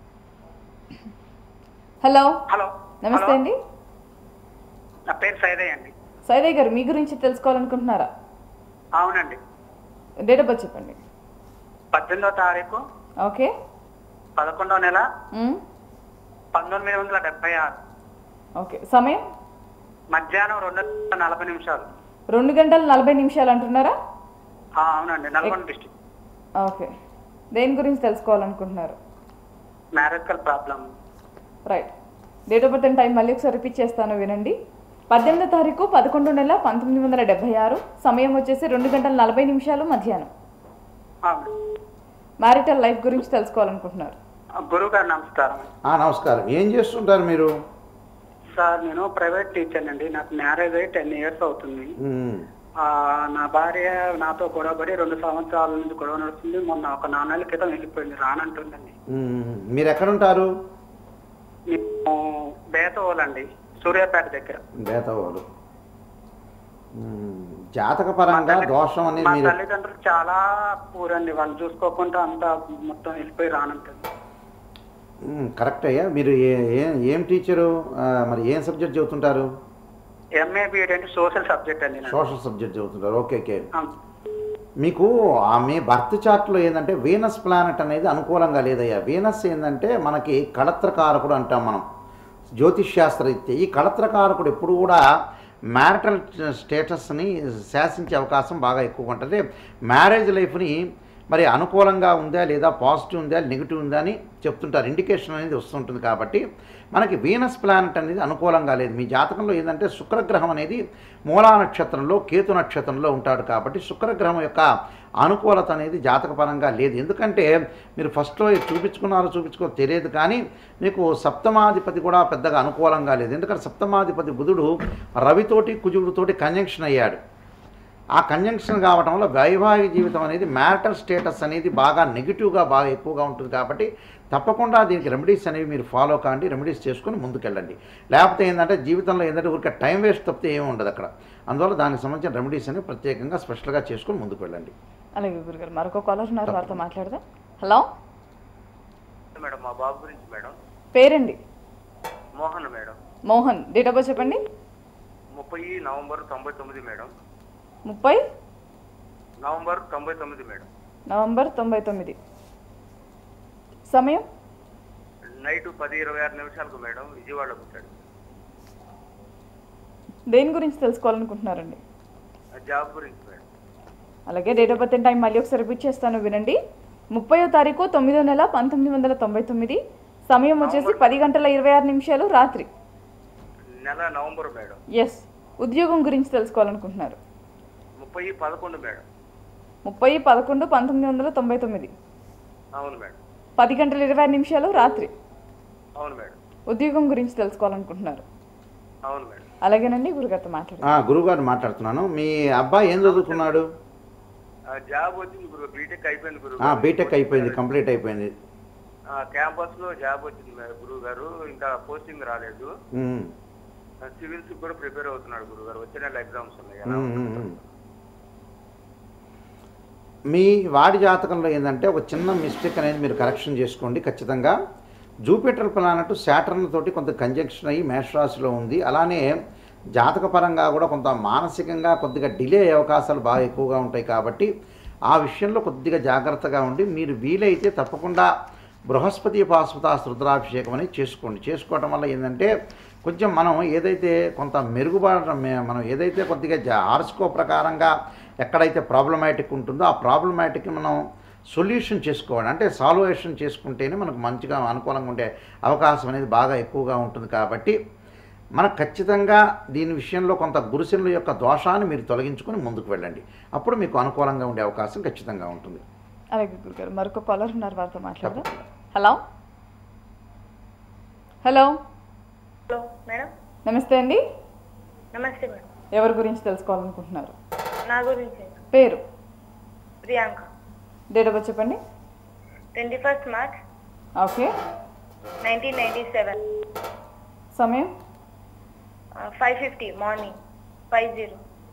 హలో హలో నమస్తే హలో. అండి నా పేరు సైదయ్య అండి సైదయ్య గారు మీ గురించి తెలుసుకోవాలనుకుంటున్నారా అవునండి డేట్ ఆఫ్ బర్త్ చెప్పండి పద్దెనిమిదో తారీఖు ఓకే పదకొండో నెల మ్మ్. పంతొమ్మిది వందల డెబ్బై ఆరు ఓకే సమయం మధ్యాహ్నం రెండు గంటల నలభై నిమిషాలు రెండు గంటల నలభై నిమిషాలు అంటున్నారా ఆ, అవునండి నల్గొండ డిస్టిక్ ఓకే దేని గురించి తెలుసుకోవాలనుకుంటున్నారు మ్యారేజ్కల్ problem right date of birth and time మళ్ళీ ఒకసారి రిపీట్ చేస్తాను వినండి పద్దెనిమిదో తారీఖు పదకొండు నెల పంతొమ్మిది వందల డెబ్బై ఆరు సమయం వచ్చేసి రెండు గంటల నలభై నిమిషాలు మధ్యాహ్నం అవును మ్యారిటల్ లైఫ్ గురించి తెలుసుకోవాలనుకుంటున్నారు గురువు గారు నమస్కారం ఆ, నమస్కారం ఏం చేస్తుంటారు మీరు సార్ నేను ప్రైవేట్ టీచర్ అండి నాకు మ్యారేజ్ అయ్యి టెన్ ఇయర్స్ అవుతుంది మ్మ్. ఆ, నా భార్య నాతో గొడవపడి రెండు సంవత్సరాల నుంచి గొడవ నడుస్తుంది మొన్న ఒక నాన్నల క్రితం వెళ్ళిపోయింది రానంటుందండి మ్మ్. మీరు ఎక్కడుంటారు మేము బేతవోలండి సూర్యాపేట దగ్గర బేతవాడు మ్మ్. జాతక పరంగా దోషం అనేది మా మీరు తల్లిదండ్రులు చాలా పూరండి వాళ్ళు చూసుకోకుండా అంతా మొత్తం వెళ్ళిపోయి రానంటుంది మ్మ్, కరెక్ట్ అయ్యా మీరు ఏ- ఏ- ఏం టీచరు ఆ, మరి ఏం సబ్జెక్ట్ చదువుతుంటారు ఎంఏ బీఎడ్ అంటే సోషల్ సబ్జెక్ట్ అండి నాది. సోషల్ సబ్జెక్ట్ చదువుతుంటారు ఓకే ఓకే అవును. మీకు ఆమె బర్త్ చార్ట్లో ఏంటంటే వీనస్ ప్లానెట్ అనేది అనుకూలంగా లేదయ్యా వీనస్ ఏంటంటే మనకి కళత్రకారకుడు అంటాం మనం జ్యోతిష్ శాస్త్రరీత్యా ఈ కళత్రకారకుడు ఎప్పుడు కూడా మ్యారిటల్ స్టేటస్ని శాసించే అవకాశం బాగా ఎక్కువగా ఉంటుంది మ్యారేజ్ లైఫ్ని మరి అనుకూలంగా ఉందా లేదా పాజిటివ్ ఉందా నెగిటివ్ ఉందా అని చెప్తుంటారు ఇండికేషన్ అనేది వస్తుంటుంది కాబట్టి మనకి వీనస్ ప్లానెట్ అనేది అనుకూలంగా లేదు మీ జాతకంలో ఏంటంటే శుక్రగ్రహం అనేది మూలా నక్షత్రంలో కేతు నక్షత్రంలో ఉంటాడు కాబట్టి శుక్రగ్రహం యొక్క అనుకూలత అనేది జాతకపరంగా లేదు ఎందుకంటే మీరు ఫస్ట్లో చూపించుకున్నారో చూపించుకో తెలియదు కానీ మీకు సప్తమాధిపతి కూడా పెద్దగా అనుకూలంగా లేదు ఎందుకంటే సప్తమాధిపతి బుధుడు రవితోటి కుజుడితోటి కంజంక్షన్ అయ్యాడు ఆ కంజంక్షన్ కావటం వల్ల వైవాహిక జీవితం అనేది మ్యారిటల్ స్టేటస్ అనేది బాగా నెగిటివ్గా బాగా ఎక్కువగా ఉంటుంది కాబట్టి తప్పకుండా దీనికి రెమెడీస్ అనేవి మీరు ఫాలో కాండి రెమెడీస్ చేసుకొని ముందుకెళ్ళండి లేకపోతే ఏంటంటే జీవితంలో ఏంటంటే ఊరికే టైం వేస్ట్ తప్పితే ఏమి ఉండదు అక్కడ అందువల్ల దానికి సంబంధించిన రెమెడీస్ అనేవి ప్రత్యేకంగా స్పెషల్గా చేసుకొని ముందుకు వెళ్ళండి అలాగే గురుగారు మరొక కాలర్ ఉన్నారు వారితో మాట్లాడదాం హలో మేడం మా బాబు గురించి మేడం పేరండి Mohan madam Mohan date of birth చెప్పండి ముప్పై నవంబర్ తొంభై తొమ్మిది మేడం ముప్పై నవంబర్ తొంభై తొమ్మిది మేడం నవంబర్ తొంభై తొమ్మిది సమయం నైట్ పది ఇరవై ఆరు నిమిషాలకు మేడం విజయవాడలో పుట్టాడు దేని గురించి తెలుసుకోవాలనుకుంటున్నారండి ఆ జాబ్ గురించి మేడం అలాగే date of birth and time మళ్ళీ ఒకసారి రిపీట్ చేస్తాను వినండి ముప్పయో తారీఖు తొమ్మిదో నెల పంతొమ్మిది వందల తొంభై తొమ్మిది సమయం వచ్చేసి పది గంటల ఇరవై ఆరు నిమిషాలు రాత్రి నెల నవంబర్ మేడం ఎస్ ఉద్యోగం గురించి తెలుసుకోవాలనుకుంటున్నారు ముప్పై పదకొండు మేడం ముప్పై పదకొండు పంతొమ్మిది వందల తొంభై తొమ్మిది అవును మేడం పది గంటల ఇరవై ఆరు నిమిషాలు రాత్రి అవును మేడం ఉద్యోగం గురించి తెలుసుకోవాలనుకుంటున్నారు అవును మేడం అలాగేనండి గురుగారితో మాట్లాడారు ఆ, గురువుగారు మాట్లాడుతున్నాను మీ అబ్బాయి ఏం చదువుకున్నాడు ఆ జాబ్ వచ్చింది గురు బీటెక్ అయిపోయింది గురు ఆ, బీటెక్ అయిపోయింది కంప్లీట్ అయిపోయింది క్యాంపస్ లో జాబ్ వచ్చింది మే- గురువు గారు ఇంకా పోస్టింగ్ రాలేదు ఉమ్, సివిల్స్ కూడా ప్రిపేర్ అవుతున్నాడు గురువు గారు వచ్చే నెల ఎగ్జామ్స్ ఉన్నాయి ఉమ్, ఉమ్, ఉమ్. మీ వాడి జాతకంలో ఏంటంటే ఒక చిన్న మిస్టేక్ అనేది మీరు కరెక్షన్ చేసుకోండి ఖచ్చితంగా జూపిటర్ ప్లానెట్ శాటర్న్ తోటి కొంత కంజంక్షన్ అయ్యి మేషరాశిలో ఉంది అలానే జాతకపరంగా కూడా కొంత మానసికంగా కొద్దిగా డిలే అయ్యే అవకాశాలు బాగా ఎక్కువగా ఉంటాయి కాబట్టి ఆ విషయంలో కొద్దిగా జాగ్రత్తగా ఉండి మీరు వీలైతే తప్పకుండా బృహస్పతి పాశుపత రుద్రాభిషేకం అనేది చేసుకోండి చేసుకోవటం వల్ల ఏంటంటే కొంచెం మనం ఏదైతే కొంత మెరుగుబాటు మనం ఏదైతే కొద్దిగా జా- హార్స్కో ప్రకారంగా ఎక్కడైతే ప్రాబ్లమాటిక్ ఉంటుందో ఆ ప్రాబ్లమాటిక్ మనం సొల్యూషన్ చేసుకోవాలి అంటే సాల్వేషన్ చేసుకుంటేనే మనకు మంచిగా అనుకూలంగా ఉండే అవకాశం అనేది బాగా ఎక్కువగా ఉంటుంది కాబట్టి మనకు ఖచ్చితంగా దీని విషయంలో కొంత గురుశనుల యొక్క దోషాన్ని మీరు తొలగించుకొని ముందుకు వెళ్ళండి అప్పుడు మీకు అనుకూలంగా ఉండే అవకాశం ఖచ్చితంగా ఉంటుంది అలాగే గురుగారు మరొక కాలర్ ఉన్నారు వారితో మాట్లాడదాం హలో హలో హలో మేడం నమస్తే అండి నమస్తే మేడం ఎవరి గురించి తెలుసుకోవాలనుకుంటున్నారు నా గురించి పేరు ప్రియాంక డేట్ ఆఫ్ బర్త్ చెప్పండి twenty first March okay nineteen ninety seven సమయం five fifty morning five zero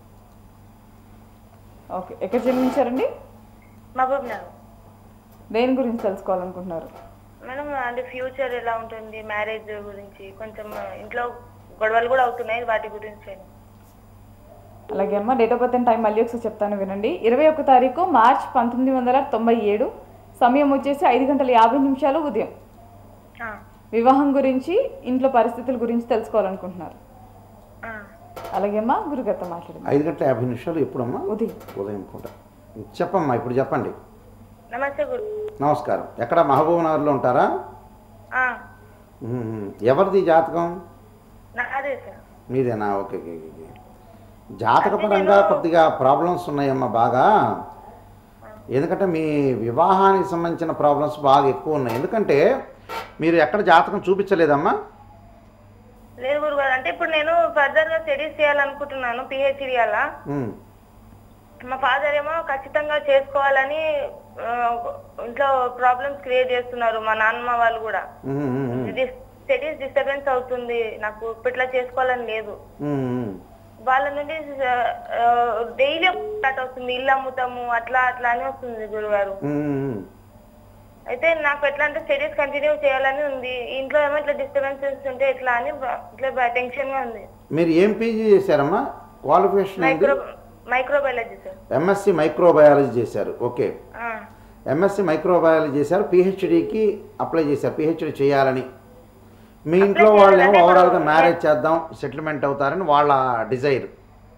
okay ఎక్కడ జన్మించారండి మహబూబ్ నగర్ దేని గురించి తెలుసుకోవాలనుకుంటున్నారు మేడం అంటే ఫ్యూచర్ ఎలా ఉంటుంది మ్యారేజ్ గురించి కొంచెం ఇంట్లో గొడవలు కూడా అవుతున్నాయి వాటి గురించి అలాగే అమ్మ date of birth and time మళ్ళీ ఒకసారి చెప్తాను వినండి ఇరవై ఒక్క తారీఖు మార్చ్ పంతొమ్మిది వందల తొంభై ఏడు సమయం వచ్చేసి ఐదు గంటల యాభై నిమిషాలు ఉదయం ఆ, వివాహం గురించి ఇంట్లో పరిస్థితుల గురించి తెలుసుకోవాలనుకుంటున్నారు ఆ. అలాగే అమ్మా గురుగారితో మాట్లాడండి ఐదు గంటల యాభై నిమిషాలు ఎప్పుడమ్మా ఉదయం ఉదయం పూట చెప్పమ్మా ఇప్పుడు చెప్పండి నమస్తే గురు నమస్కారం ఎక్కడ మహబూబ్ నగర్లో ఉంటారా ఆ, మ్మ్. ఎవరిది జాతకం నాదే సార్ మీదేనా ఓకే ఓకే ఓకే, ఓకే జాతకపరంగా కొద్దిగా ప్రాబ్లమ్స్ ఉన్నాయమ్మా బాగా ఎందుకంటే మీ వివాహానికి సంబంధించిన ప్రాబ్లమ్స్ బాగా ఎక్కువ ఉన్నాయి ఎందుకంటే మీరు ఎక్కడ జాతకం చూపించలేదమ్మా లేదు గురుగారు అంటే ఇప్పుడు నేను ఫర్దర్ గా స్టడీస్ చేయాలనుకుంటున్నాను పిహెచ్డి అలా మ్మ్. మా ఫాదర్ ఏమో ఖచ్చితంగా చేసుకోవాలని ఆ, ఇంట్లో ప్రాబ్లమ్స్ క్రియేట్ చేస్తున్నారు మా నాన్నమ్మ వాళ్ళు కూడా మ్మ్, మ్మ్, మ్మ్. స్టడీస్ డిస్టర్బెన్స్ అవుతుంది నాకు ఇప్పట్లా చేసుకోవాలని లేదు మ్మ్, మ్మ్. వాళ్ళ నుండి డైలీ స్టార్ట్ అవుతుంది ఇల్లు అమ్ముతాము అట్లా అట్లా అని వస్తుంది గురుగారు మ్మ్, మ్మ్. అయితే నాకు ఎట్లా అంటే స్టడీస్ కంటిన్యూ చేయాలని ఉంది ఇంట్లో ఏమో ఇట్లా డిస్టర్బెన్సెస్ ఉంటే ఎట్లా అని బ- ఇట్లా టెన్షన్ గా ఉంది మీరు ఏం పీజీ చేశారమ్మా క్వాలిఫికేషన్ ఏంటి micro microbiology sir MSc microbiology చేశారు ఓకే ఆ, ఎంఎస్సి మైక్రోబయాలజీ చేశారు పిహెచ్డికి అప్లై చేశారు పిహెచ్డి చేయాలని మీ ఇంట్లో Apply వాళ్ళేమో చేయాలంటే ఓవరాల్గా మనం- మ్యారేజ్ చేద్దాం సెటిల్మెంట్ అవుతారని వాళ్ళ డిజైర్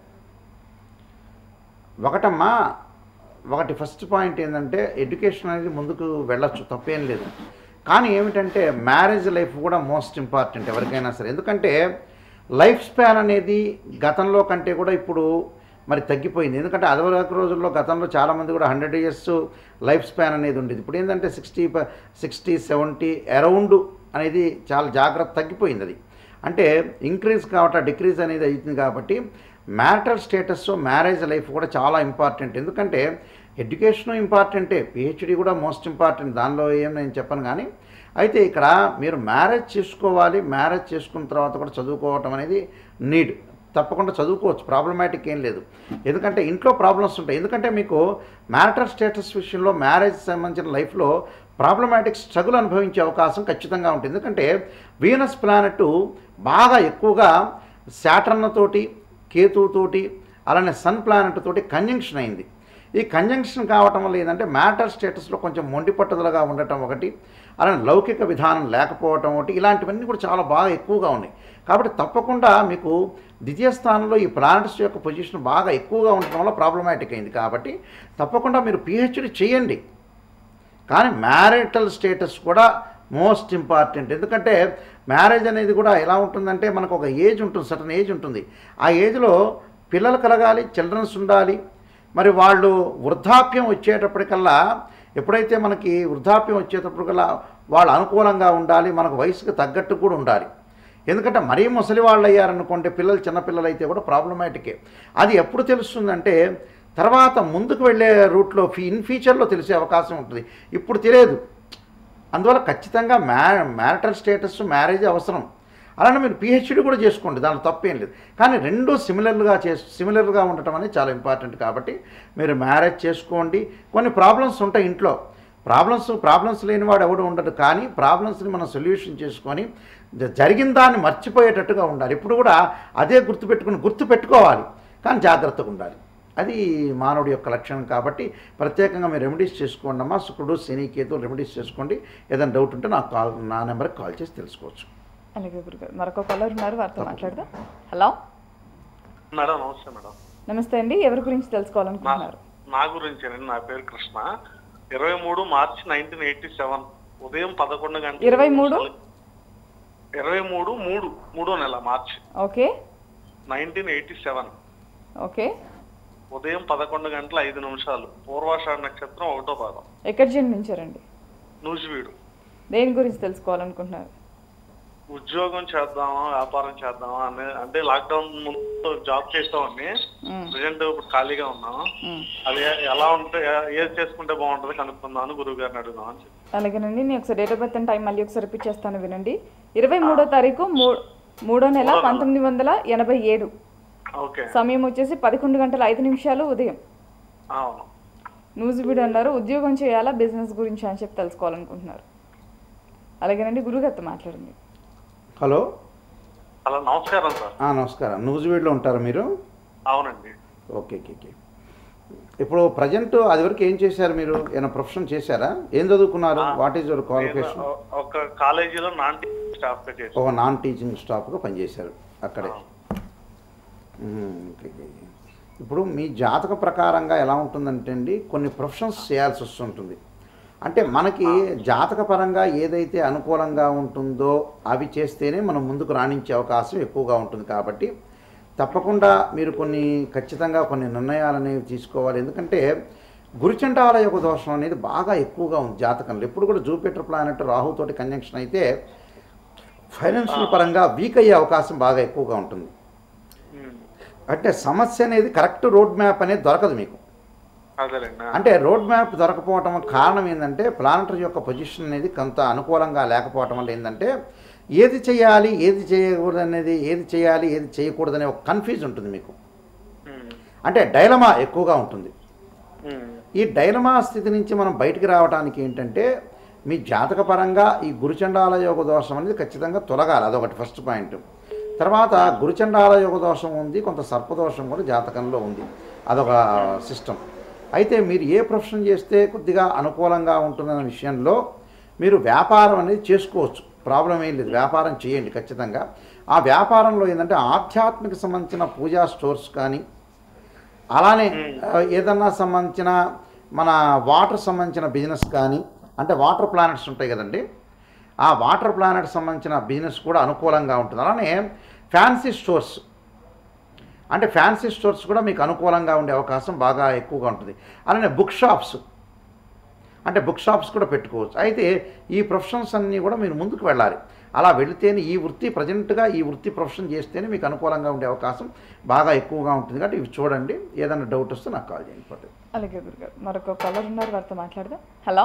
ఒకటమ్మా ఒకటి ఫస్ట్ పాయింట్ ఏంటంటే ఎడ్యుకేషన్ అనేది ముందుకు వెళ్ళొచ్చు తప్పేం లేదు కానీ ఏమిటంటే మ్యారేజ్ లైఫ్ కూడా మోస్ట్ ఇంపార్టెంట్ ఎవరికైనా సరే ఎందుకంటే లైఫ్ స్పాన్ అనేది గతంలో కంటే కూడా ఇప్పుడు మరి తగ్గిపోయింది ఎందుకంటే అదివరకు రోజుల్లో గతంలో చాలామంది కూడా హండ్రెడ్ ఇయర్స్ లైఫ్ స్పాన్ అనేది ఉండేది ఇప్పుడు ఏంటంటే సిక్స్టీ సిక్స్టీ సెవెంటీ అరౌండ్ అనేది చాలా జాగ్రత్త తగ్గిపోయింది అది అంటే ఇంక్రీజ్ కావటం డిక్రీజ్ అనేది అవుతుంది కాబట్టి మ్యారిటల్ స్టేటస్ మ్యారేజ్ లైఫ్ కూడా చాలా ఇంపార్టెంట్ ఎందుకంటే ఎడ్యుకేషన్ ఇంపార్టెంటే పిహెచ్డి కూడా మోస్ట్ ఇంపార్టెంట్ దానిలో ఏం నేను చెప్పను కానీ అయితే ఇక్కడ మీరు మ్యారేజ్ చేసుకోవాలి మ్యారేజ్ చేసుకున్న తర్వాత కూడా చదువుకోవటం అనేది నీడ్ తప్పకుండా చదువుకోవచ్చు ప్రాబ్లమాటిక్ ఏం లేదు ఎందుకంటే ఇంట్లో ప్రాబ్లమ్స్ ఉంటాయి ఎందుకంటే మీకు మ్యారిటల్ స్టేటస్ విషయంలో మ్యారేజ్ సంబంధించిన లైఫ్లో ప్రాబ్లమాటిక్ స్ట్రగుల్ అనుభవించే అవకాశం ఖచ్చితంగా ఉంటుంది ఎందుకంటే వీనస్ ప్లానెట్ బాగా ఎక్కువగా శాటర్నతోటి కేతువుతోటి అలానే సన్ ప్లానెట్ తోటి కంజంక్షన్ అయింది ఈ కంజంక్షన్ కావటం వల్ల ఏంటంటే మ్యాటర్ స్టేటస్లో కొంచెం మొండి పట్టుదలగా ఉండటం ఒకటి అలానే లౌకిక విధానం లేకపోవటం ఒకటి ఇలాంటివన్నీ కూడా చాలా బాగా ఎక్కువగా ఉన్నాయి కాబట్టి తప్పకుండా మీకు ద్వితీయ స్థానంలో ఈ ప్లానెట్స్ యొక్క పొజిషన్ బాగా ఎక్కువగా ఉండటం వల్ల ప్రాబ్లమాటిక్ అయింది కాబట్టి తప్పకుండా మీరు పిహెచ్డి చేయండి కానీ మ్యారిటల్ స్టేటస్ కూడా మోస్ట్ ఇంపార్టెంట్ ఎందుకంటే మ్యారేజ్ అనేది కూడా ఎలా ఉంటుందంటే మనకు ఒక ఏజ్ ఉంటుంది సటన్ ఏజ్ ఉంటుంది ఆ ఏజ్లో పిల్లలు కలగాలి చిల్డ్రన్స్ ఉండాలి మరి వాళ్ళు వృద్ధాప్యం వచ్చేటప్పటికల్లా ఎప్పుడైతే మనకి వృద్ధాప్యం వచ్చేటప్పటికల్లా వాళ్ళు అనుకూలంగా ఉండాలి మనకు వయసుకు తగ్గట్టు కూడా ఉండాలి ఎందుకంటే మరీ ముసలి వాళ్ళు అయ్యారనుకోండి పిల్లలు చిన్నపిల్లలు అయితే కూడా ప్రాబ్లమాటికే అది ఎప్పుడు తెలుస్తుందంటే తర్వాత ముందుకు వెళ్ళే రూట్లో ఫీ ఇన్ ఫ్యూచర్లో తెలిసే అవకాశం ఉంటుంది ఇప్పుడు తెలియదు అందువల్ల ఖచ్చితంగా మ్యా మ్యారిటల్ స్టేటస్ మ్యారేజ్ అవసరం అలానే మీరు పిహెచ్డి కూడా చేసుకోండి దాంట్లో తప్పేం లేదు కానీ రెండు సిమిలర్గా చే సిమిలర్గా ఉండటం అనేది చాలా ఇంపార్టెంట్ కాబట్టి మీరు మ్యారేజ్ చేసుకోండి కొన్ని ప్రాబ్లమ్స్ ఉంటాయి ఇంట్లో ప్రాబ్లమ్స్ ప్రాబ్లమ్స్ లేనివాడు ఎవడు ఉండడు కానీ ప్రాబ్లమ్స్ని మనం సొల్యూషన్ చేసుకొని జ- జరిగిన దాన్ని మర్చిపోయేటట్టుగా ఉండాలి ఇప్పుడు కూడా అదే గుర్తుపెట్టుకుని గుర్తు పెట్టుకోవాలి కానీ జాగ్రత్తగా ఉండాలి అది మానవుడి యొక్క లక్షణం కాబట్టి ప్రత్యేకంగా మీరు రెమెడీస్ చేసుకోండి అమ్మా శుక్రుడు శని కేతు రెమెడీస్ చేసుకోండి ఏదైనా డౌట్ ఉంటే నాకు కాల్ నా నెంబర్కి కాల్ చేసి తెలుసుకోవచ్చు అలాగే గురుగారు మరొక కాలర్ ఉన్నారు వారితో మాట్లాడదాం హలో మేడం నమస్తే మేడం నమస్తే అండి ఎవరి గురించి నా తెలుసుకోవాలనుకుంటున్నారు నా గురించేనండి నా పేరు కృష్ణ ఇరవై మూడు మార్చి నైన్టీన్ ఎయిటీ సెవెన్ ఉదయం పదకొండు గంటల ఇరవై మూడు? ఇరవై మూడు మూడు మూడో నెల మార్చి okay nineteen eighty seven okay ఉదయం పదకొండు గంటల ఐదు నిమిషాలు పూర్వాషాఢ నక్షత్రం ఒకటో పాదం ఎక్కడ జన్మించారండి నూజివీడు దేని గురించి తెలుసుకోవాలనుకుంటున్నారు ఉద్యోగం చేద్దామా వ్యాపారం చేద్దామా అనే అంటే లాక్డౌన్ ముందు జాబ్ చేస్తామని మ్మ్. ప్రజెంట్ ఇప్పుడు ఖాళీగా ఉన్నాం మ్మ్. అది ఎలా ఉంటే ఏది చేసుకుంటే బాగుంటుంది కనుక్కుందాం అని గురువు గారిని అడుగుదాం అని చెప్పి అలాగేనండి నేను ఒకసారి date of birth and time మళ్ళీ ఒకసారి రిపీట్ చేస్తాను వినండి ఇరవై మూడో తారీఖు మూ- మూడో నెల మూడో నెల. పంతొమ్మిది వందల ఎనభై ఏడు ఓకే సమయం వచ్చేసి పదకొండు గంటల ఐదు నిమిషాలు ఉదయం అవును నూజిబీడు అన్నారు ఉద్యోగం చేయాలా బిజినెస్ గురించి అని చెప్పి తెలుసుకోవాలనుకుంటున్నారు అలాగేనండి గురుగారితో మాట్లాడండి హలో హలో నమస్కారం సార్ ఆ, నమస్కారం నూజివీడులో ఉంటారా మీరు అవునండి ఓకే ఓకే ఓకే ఇప్పుడు ప్రజెంట్ అది వరకు ఏం చేశారు మీరు ఏమైనా ప్రొఫెషన్ చేశారా ఏం చదువుకున్నారు వాట్ ఈజ్ యువర్ క్వాలిఫికేషన్ నేను ఒక కాలేజీలో నాన్ స్టాఫ్ గా చేశాను ఒక నాన్ టీచింగ్ స్టాఫ్గా పనిచేశారు అక్కడే మ్మ్, ఓకే, ఓకే, ఓకే. ఇప్పుడు మీ జాతక ప్రకారంగా ఎలా ఉంటుందంటే అండి కొన్ని ప్రొఫెషన్స్ చేయాల్సి వస్తుంటుంది అంటే మనకి జాతక పరంగా ఏదైతే అనుకూలంగా ఉంటుందో అవి చేస్తేనే మనం ముందుకు రాణించే అవకాశం ఎక్కువగా ఉంటుంది కాబట్టి తప్పకుండా మీరు కొన్ని ఖచ్చితంగా కొన్ని నిర్ణయాలు అనేవి తీసుకోవాలి ఎందుకంటే గురుచండాల యొక్క దోషం అనేది బాగా ఎక్కువగా ఉంది జాతకంలో ఎప్పుడు కూడా జూపిటర్ ప్లానెట్ రాహుతోటి కంజంక్షన్ అయితే ఫైనాన్షియల్ పరంగా వీక్ అయ్యే అవకాశం బాగా ఎక్కువగా ఉంటుంది ఉమ్, అంటే సమస్య అనేది కరెక్ట్ రోడ్ మ్యాప్ అనేది దొరకదు మీకు అదేలేండి అంటే రోడ్ మ్యాప్ దొరకపోవటం కారణం ఏంటంటే ప్లానటరీ యొక్క పొజిషన్ అనేది కొంత అనుకూలంగా లేకపోవటం వల్ల ఏంటంటే ఏది చేయాలి ఏది చేయకూడదు అనేది ఏది చేయాలి ఏది చేయకూడదు అనే ఒక కన్ఫ్యూజ్ ఉంటుంది మీకు ఉమ్, అంటే డైలమా ఎక్కువగా ఉంటుంది ఉమ్, ఈ డైలమా స్థితి నుంచి మనం బయటికి రావడానికి ఏంటంటే మీ జాతక పరంగా ఈ గురుచండాల యోగ దోషం అనేది ఖచ్చితంగా తొలగాలి అదొకటి ఫస్ట్ పాయింట్ తర్వాత గురుచండాల యోగ దోషం ఉంది కొంత సర్పదోషం కూడా జాతకంలో ఉంది అదొక సిస్టమ్ అయితే మీరు ఏ ప్రొఫెషన్ చేస్తే కొద్దిగా అనుకూలంగా ఉంటుందన్న విషయంలో మీరు వ్యాపారం అనేది చేసుకోవచ్చు ప్రాబ్లం ఏం లేదు వ్యాపారం చేయండి ఖచ్చితంగా ఆ వ్యాపారంలో ఏంటంటే ఆధ్యాత్మిక సంబంధించిన పూజా స్టోర్స్ కానీ అలానే ఆ, ఏదన్నా సంబంధించిన మన వాటర్ సంబంధించిన బిజినెస్ కానీ అంటే వాటర్ ప్లానెట్స్ ఉంటాయి కదండి ఆ వాటర్ ప్లానెట్ సంబంధించిన బిజినెస్ కూడా అనుకూలంగా ఉంటుంది అలానే ఫ్యాన్సీ స్టోర్స్ అంటే ఫ్యాన్సీ స్టోర్స్ కూడా మీకు అనుకూలంగా ఉండే అవకాశం బాగా ఎక్కువగా ఉంటుంది అలానే బుక్ షాప్స్ అంటే బుక్ షాప్స్ కూడా పెట్టుకోవచ్చు అయితే ఈ ప్రొఫెషన్స్ అన్నీ కూడా మీరు ముందుకు వెళ్ళాలి అలా వెళితేనే ఈ వృత్తి ప్రజెంట్గా ఈ వృత్తి ప్రొఫెషన్ చేస్తేనే మీకు అనుకూలంగా ఉండే అవకాశం బాగా ఎక్కువగా ఉంటుంది కాబట్టి ఇవి చూడండి ఏదైనా డౌట్ వస్తే నాకు కాల్ చేయండి పట్టు అలాగే గురుగారు మరొక కలర్ ఉన్నారు వారితో మాట్లాడదాం హలో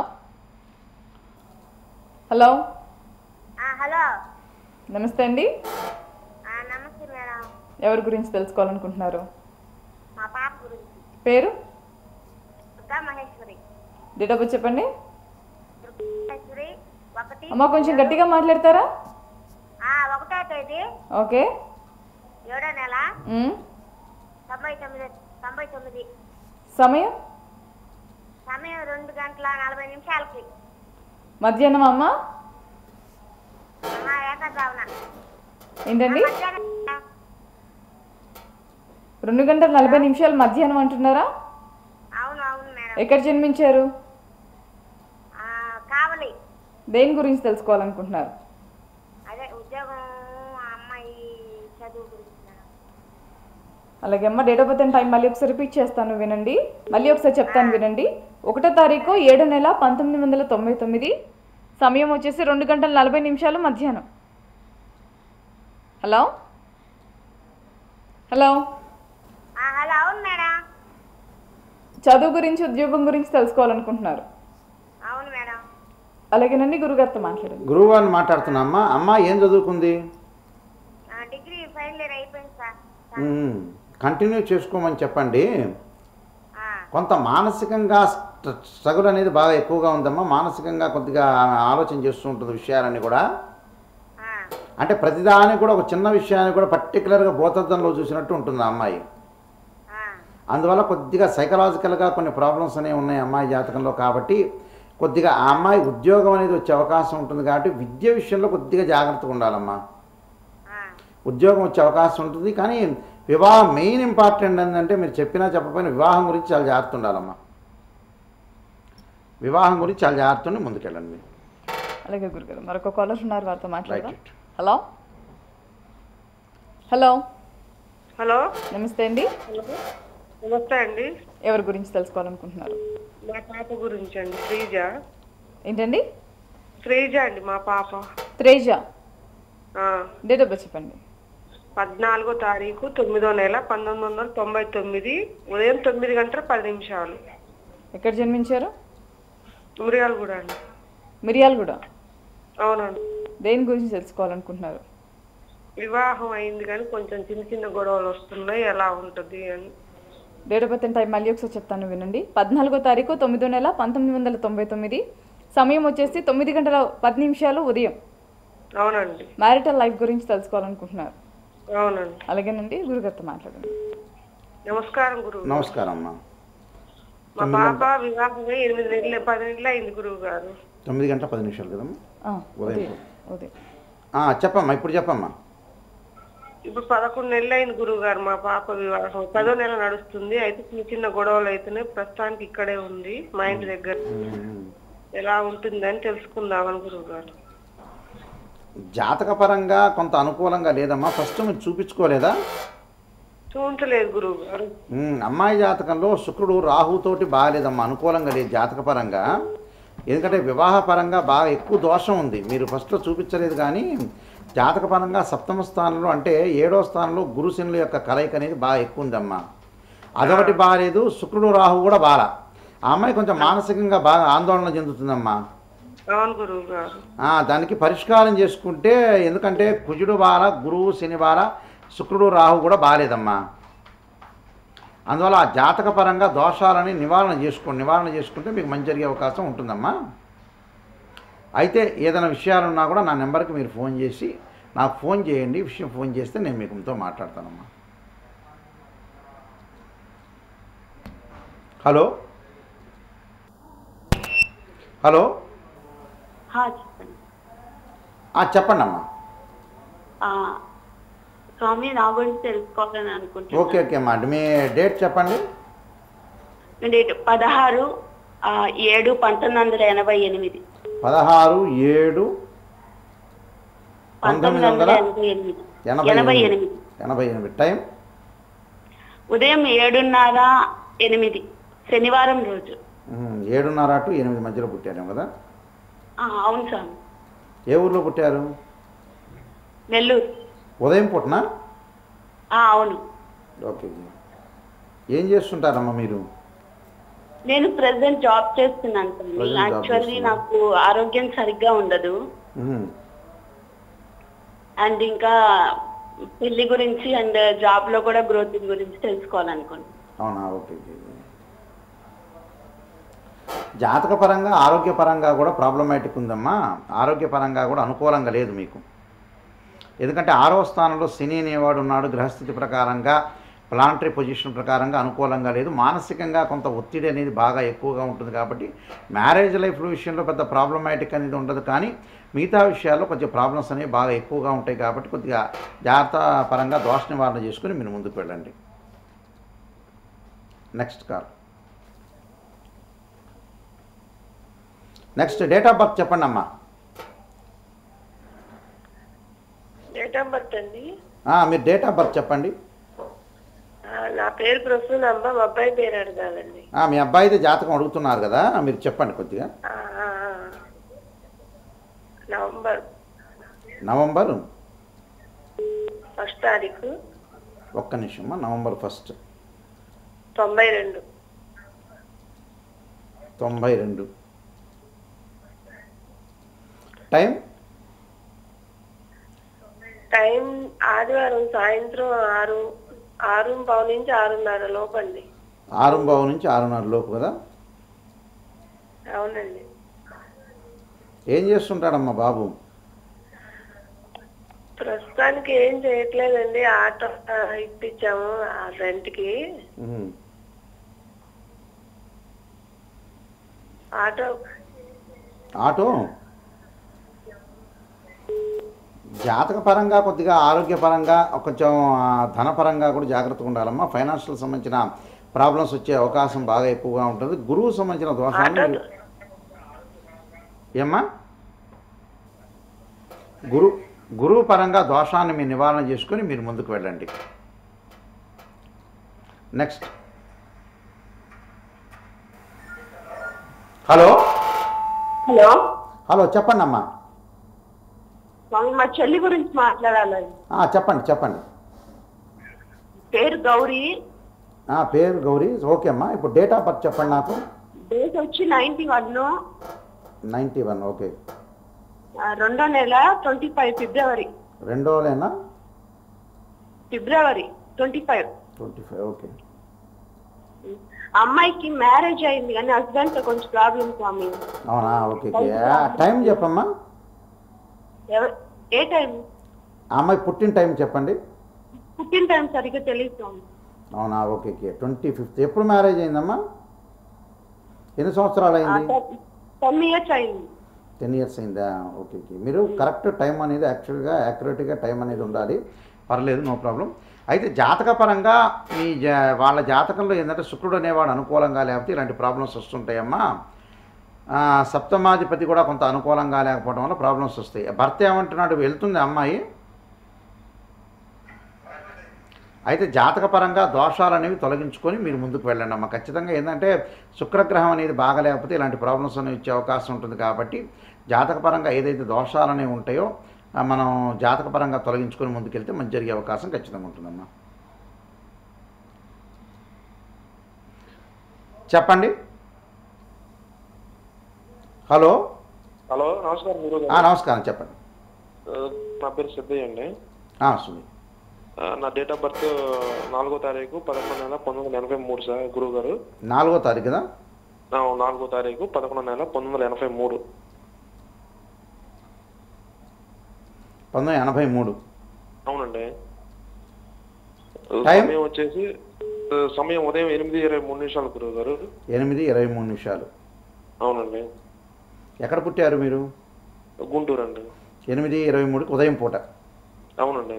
హలో హలో నమస్తే అండి నమస్తే మేడం ఎవరి గురించి తెలుసుకోవాలనుకుంటున్నారు మా పాప గురించి పేరు Durga Maheshwari date of birth చెప్పండి దుర్గా మహేశ్వరి ఒకటి అమ్మ కొంచెం గట్టిగా మాట్లాడతారా ఆ, ఒకటో తేదీ ఓకే ఏడో నెల మ్మ్. తొంభై తొమ్మిది తొంభై తొమ్మిది సమయం సమయం రెండు గంటల నలభై నిమిషాలకి మధ్యాహ్నం అమ్మ ఆ, ఏకద్భావన ఏంటండి మధ్యాహ్నం రెండు గంటల నలభై నిమిషాలు మధ్యాహ్నం అంటున్నారా అవును అవును మేడం ఎక్కడ జన్మించారు ఆ, కావలి దేని గురించి తెలుసుకోవాలనుకుంటున్నారు అదే ఉద్యోగం ఆ అమ్మాయి చదువు గురించి మేడం అలాగే అమ్మ date of birth and time మళ్ళీ ఒకసారి రిపీట్ చేస్తాను వినండి మళ్ళీ ఒకసారి చెప్తాను వినండి ఒకటో తారీఖు ఏడో నెల పంతొమ్మిది వందల తొంభై తొమ్మిది సమయం వచ్చేసి రెండు గంటల నలభై నిమిషాలు మధ్యాహ్నం హలో హలో ఆ, హలో అవును మేడం చదువు గురించి ఉద్యోగం గురించి తెలుసుకోవాలనుకుంటున్నారు అవును మేడం అలాగేనండి గురుగారితో మాట్లాడండి గురువు గారిని మాట్లాడుతున్నా అమ్మ అమ్మ ఏం చదువుకుంది ఆ, డిగ్రీ ఫైనల్ ఇయర్ అయిపోయింది సార్ మ్మ్. కంటిన్యూ చేసుకోమని చెప్పండి ఆ, కొంత మానసికంగా స్ట్ర- స్ట్రగుల్ అనేది బాగా ఎక్కువగా ఉందమ్మా మానసికంగా కొద్దిగా ఆమె ఆలోచన చేస్తూ ఉంటుంది విషయాలన్నీ కూడా ఆ, అంటే ప్రతిదానికి కూడా ఒక చిన్న విషయాన్ని కూడా పర్టికులర్గా భూతద్దంలో చూసినట్టు ఉంటుంది ఆ అమ్మాయి ఆ, అందువల్ల కొద్దిగా సైకలాజికల్గా కొన్ని ప్రాబ్లమ్స్ అనేవి ఉన్నాయి అమ్మాయి జాతకంలో కాబట్టి కొద్దిగా ఆ అమ్మాయి ఉద్యోగం అనేది వచ్చే అవకాశం ఉంటుంది కాబట్టి విద్య విషయంలో కొద్దిగా జాగ్రత్తగా ఉండాలమ్మా ఆ, ఉద్యోగం వచ్చే అవకాశం ఉంటుంది కానీ వివాహం మెయిన్ ఇంపార్టెంట్ ఏంటంటే మీరు చెప్పినా చెప్పకపోయినా వివాహం గురించి చాలా జాగ్రత్త ఉండాలమ్మా వివాహం గురించి చాలా జాగ్రత్త ఉండి ముందుకెళ్ళండి మీరు అలాగే గురుగారు మరొక కాలర్ ఉన్నారు వారితో మాట్లాడదాం రైట్ హలో హలో హలో నమస్తే అండి నమస్తే అండి ఎవరి గురించి తెలుసుకోవాలనుకుంటున్నారు మా పాప గురించి అండి శ్రీజ ఏంటండి శ్రీజ అండి మా పాప త్రేజ ఆ, డేట్ ఆఫ్ బర్త్ చెప్పండి పద్నాలుగో తారీఖు తొమ్మిదో నెల పంతొమ్మిది వందల తొంభై తొమ్మిది ఉదయం తొమ్మిది గంటల పది నిమిషాలు ఎక్కడ జన్మించారు మిరియాలు కూడా అండి మిరియాలగూడ అవునండి దేని గురించి తెలుసుకోవాలనుకుంటున్నారు వివాహం అయింది కానీ కొంచెం చిన్న చిన్న గొడవలు వస్తున్నాయి ఎలా ఉంటుంది అని date of birth and time మళ్ళీ ఒకసారి చెప్తాను వినండి పద్నాలుగో తారీఖు తొమ్మిదో నెల పంతొమ్మిది వందల తొంభై తొమ్మిది సమయం వచ్చేసి తొమ్మిది గంటల పది నిమిషాలు ఉదయం అవునండి మ్యారిటల్ లైఫ్ గురించి తెలుసుకోవాలనుకుంటున్నారు అవునండి అలాగేనండి గురుగారితో మాట్లాడండి నమస్కారం గురువు నమస్కారం అమ్మా మా పాప వివాహమై ఎనిమిది నెలలు పది నెలలు అయింది గురువు గారు తొమ్మిది గంటల పది నిమిషాలు కదమ్మా ఆ, ఉదయం ఉదయం ఉదయం ఆ, చెప్పమ్మా ఇప్పుడు చెప్పమ్మా ఇప్పుడు పదకొండు నెలలు అయింది గురువు గారు మా పాప వివాహం పదో నెల నడుస్తుంది అయితే చిన్న చిన్న గొడవలు అయితేనే ప్రస్తుతానికి ఇక్కడే ఉంది మా ఇంటి దగ్గర ఎలా ఉంటుందని తెలుసుకుందామని గురువు గారు జాతకపరంగా కొంత అనుకూలంగా లేదమ్మా ఫస్ట్ మీరు చూపించుకోలేదా చూంచలేదు గురువు గారు ఉమ్, అమ్మాయి జాతకంలో శుక్రుడు రాహుతోటి బాగాలేదమ్మా అనుకూలంగా లేదు జాతకపరంగా ఎందుకంటే వివాహపరంగా బాగా ఎక్కువ దోషం ఉంది మీరు ఫస్ట్లో చూపించలేదు కానీ జాతకపరంగా సప్తమ స్థానంలో అంటే ఏడో స్థానంలో గురుశనుల యొక్క కలయిక అనేది బాగా ఎక్కువ ఉందమ్మా అదొకటి బాగాలేదు శుక్రుడు రాహు కూడా బాగా ఆ అమ్మాయి కొంచెం మానసికంగా బాగా ఆందోళన చెందుతుందమ్మా అవును గురువు గారు ఆ, దానికి పరిష్కారం చేసుకుంటే ఎందుకంటే కుజుడు బాల గురువు శని బాల శుక్రుడు రాహు కూడా బాగాలేదమ్మా అందువల్ల ఆ జాతకపరంగా దోషాలని నివారణ చేసుకోండి నివారణ చేసుకుంటే మీకు మంచి జరిగే అవకాశం ఉంటుందమ్మా అయితే ఏదైనా విషయాలున్నా కూడా నా నెంబర్కి మీరు ఫోన్ చేసి నాకు ఫోన్ చేయండి ఈ విషయం ఫోన్ చేస్తే నేను మీకుతో మాట్లాడతానమ్మా హలో హలో హా, చెప్పండి ఆ, చెప్పండి అమ్మా ఆ, స్వామి నా గురించి తెలుసుకోవాలని ఓకే అనుకుంటున్నాను ఓకే అమ్మా మీ డేట్ చెప్పండి డేట్ పదహారు ఆ, ఏడు పంతొమ్మిది వందల ఎనభై ఎనిమిది పదహారు ఏడు పంతొమ్మిది వందల ఎనభై ఎనిమిది ఎనభై ఎనభై ఎనిమిది ఎనిమిది ఎనభై ఎనిమిది టైం ఉదయం ఏడున్నర ఎనిమిది శనివారం రోజు ఉమ్, ఏడున్నర టు ఎనిమిది మధ్యలో పుట్టారేమో కదా ఆ, అవును స్వామి ఏ ఊర్లో పుట్టారు నెల్లూరు ఉదయం పుట్టినా ఆ, అవును ఓకే ఏం చేస్తుంటారమ్మా మీరు నేను ప్రెసెంట్ జాబ్ చేస్తున్నాను స్వామి Present job యాక్చువల్లీ చేస్తున్నా. నాకు ఆరోగ్యం సరిగ్గా ఉండదు ఉమ్, అండ్ ఇంకా పెళ్లి గురించి అండ్ జాబ్ లో కూడా గ్రోత్ గురించి తెలుసుకోవాలనుకుంటున్నాను అవునా ఓకే ఓకే జాతకపరంగా ఆరోగ్యపరంగా కూడా ప్రాబ్లమాటిక్ ఉందమ్మా ఆరోగ్యపరంగా కూడా అనుకూలంగా లేదు మీకు ఎందుకంటే ఆరవ స్థానంలో శని అనేవాడు ఉన్నాడు గ్రహస్థితి ప్రకారంగా ప్లానటరీ పొజిషన్ ప్రకారంగా అనుకూలంగా లేదు మానసికంగా కొంత ఒత్తిడి అనేది బాగా ఎక్కువగా ఉంటుంది కాబట్టి మ్యారేజ్ లైఫ్ విషయంలో పెద్ద ప్రాబ్లమాటిక్ అనేది ఉండదు కానీ మిగతా విషయాల్లో కొంచెం ప్రాబ్లమ్స్ అనేవి బాగా ఎక్కువగా ఉంటాయి కాబట్టి కొద్దిగా జాగ్రత్త పరంగా దోష నివారణ చేసుకుని మీరు ముందుకు వెళ్ళండి next call next date of birth చెప్పండి అమ్మా డేట్ ఆఫ్ బర్త్ అండి ఆ, మీరు డేట్ ఆఫ్ బర్త్ చెప్పండి ఆ, నా పేరు ప్రసూన్ అమ్మ మా అబ్బాయి పేరు అడగాలండి ఆ, మీ అబ్బాయిది జాతకం అడుగుతున్నారు కదా మీరు చెప్పండి కొద్దిగా ఆ, ఆ, ఆ. నవంబర్ నవంబర్ ఫస్ట్ తారీఖు ఒక్క నిమిషమ్మా నవంబర్ ఫస్ట్ తొంభై రెండు తొంభై రెండు టైం టైం ఆదివారం సాయంత్రం ఆరు ఆరు పావు నుంచి ఆరున్నర లోపండి ఆరుంబావు నుంచి ఆరున్నర లోపు కదా అవునండి ఏం చేస్తుంటాడమ్మా బాబు ప్రస్తుతానికి ఏం చేయట్లేదండి ఆటో ఆ, ఇప్పించాము ఆ రెంట్కి ఉహుం. ఆటో ఆటో జాతక పరంగా కొద్దిగా ఆరోగ్యపరంగా కొంచెం ఆ, ధనపరంగా కూడా జాగ్రత్తగా ఉండాలమ్మా ఫైనాన్షియల్ సంబంధించిన ప్రాబ్లమ్స్ వచ్చే అవకాశం బాగా ఎక్కువగా ఉంటుంది గురువు సంబంధించిన దోషాలు ఆటో మీరు- ఏమ్మా గురు గురువు పరంగా దోషాన్ని మీరు నివారణ చేసుకొని మీరు ముందుకు వెళ్ళండి నెక్స్ట్ హలో హలో హలో చెప్పండి అమ్మా స్వామి మా చెల్లి గురించి మాట్లాడాలండి ఆ, చెప్పండి చెప్పండి పేరు గౌరీ ఆ, పేరు గౌరీ ఓకే అమ్మా ఇప్పుడు డేట్ ఆఫ్ బర్త్ చెప్పండి నాకు డేట్ వచ్చి ninety one ninety one okay రెండో నెల ట్వంటీ ఫైవ్ ఫిబ్రవరి రెండోలేనా ఫిబ్రవరి twenty five twenty five okay అమ్మాయికి మ్యారేజ్ అయింది కానీ హస్బెండ్ తో కొంచెం ప్రాబ్లం స్వామి అవునా ఓకే ఓకే ఆ, టైం చెప్పమ్మా ఎవ- ఏ టైం ఆ అమ్మాయి పుట్టిన టైం చెప్పండి పుట్టిన టైం సరిగ్గా తెలియదు స్వామి అవునా ఓకే ఓకే ట్వంటీ ఫిఫ్త్ ఎప్పుడు మ్యారేజ్ అయిందమ్మా ఎన్ని సంవత్సరాలు అయింది టెన్ ఇయర్స్ అయింది టెన్ ఇయర్స్ అయిందా ఓకే ఓకే మీరు కరెక్ట్ టైం అనేది యాక్చువల్గా యాక్యురేట్గా టైం అనేది ఉండాలి పర్లేదు నో ప్రాబ్లం అయితే జాతకపరంగా మీ జా వాళ్ళ జాతకంలో ఏంటంటే శుక్రుడు అనేవాడు అనుకూలంగా లేకపోతే ఇలాంటి ప్రాబ్లమ్స్ వస్తుంటాయమ్మా ఆ, సప్తమాధిపతి కూడా కొంత అనుకూలంగా లేకపోవడం వల్ల ప్రాబ్లమ్స్ వస్తాయి భర్త ఏమంటున్నాడు వెళ్తుంది అమ్మాయి అయితే జాతకపరంగా దోషాలు అనేవి తొలగించుకొని మీరు ముందుకు వెళ్ళండి అమ్మ ఖచ్చితంగా ఏంటంటే శుక్రగ్రహం అనేది బాగా లేకపోతే ఇలాంటి ప్రాబ్లమ్స్ అనేవి వచ్చే అవకాశం ఉంటుంది కాబట్టి జాతకపరంగా ఏదైతే దోషాలు అనేవి ఉంటాయో ఆ, మనం జాతకపరంగా తొలగించుకొని ముందుకెళ్తే మంచి జరిగే అవకాశం ఖచ్చితంగా ఉంటుందమ్మా చెప్పండి హలో హలో నమస్కారం గురువు ఆ, గారు నమస్కారం చెప్పండి ఆ, నా పేరు సిద్ధయ్య అండి ఆ, సునీల్ ఆ, నా డేట్ ఆఫ్ బర్త్ నాలుగో తారీఖు పదకొండు నెల పంతొమ్మిది వందల ఎనభై మూడు సార్ గురువు గారు నాలుగో తారీఖు కదా ఆ, నాలుగో తారీఖు పదకొండు నెల పంతొమ్మిది వందల ఎనభై మూడు పంతొమ్మిది ఎనభై మూడు అవునండి టైం? సమయం వచ్చేసి ఆ, సమయం ఉదయం ఎనిమిది ఇరవై మూడు నిమిషాలు గురువు గారు ఎనిమిది ఇరవై మూడు నిమిషాలు అవునండి ఎక్కడ పుట్టారు మీరు గుంటూరు అండి ఎనిమిది ఇరవై మూడుకి ఉదయం పూట అవునండి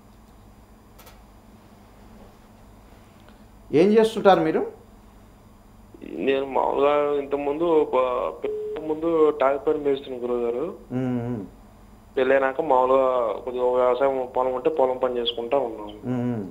ఏం చేస్తుంటారు మీరు నేను మామూలుగా ఇంతకుముందు ప- పెళ్ళికి ముందు టాక్ పని మేస్తున్నాను గురువు గారు ఉమ్, ఉమ్, పెళ్ళైనాక మామూలుగా కొద్దిగా వ్యవసాయం పొలం ఉంటే పొలం పని చేసుకుంటా ఉన్నాను ఉమ్.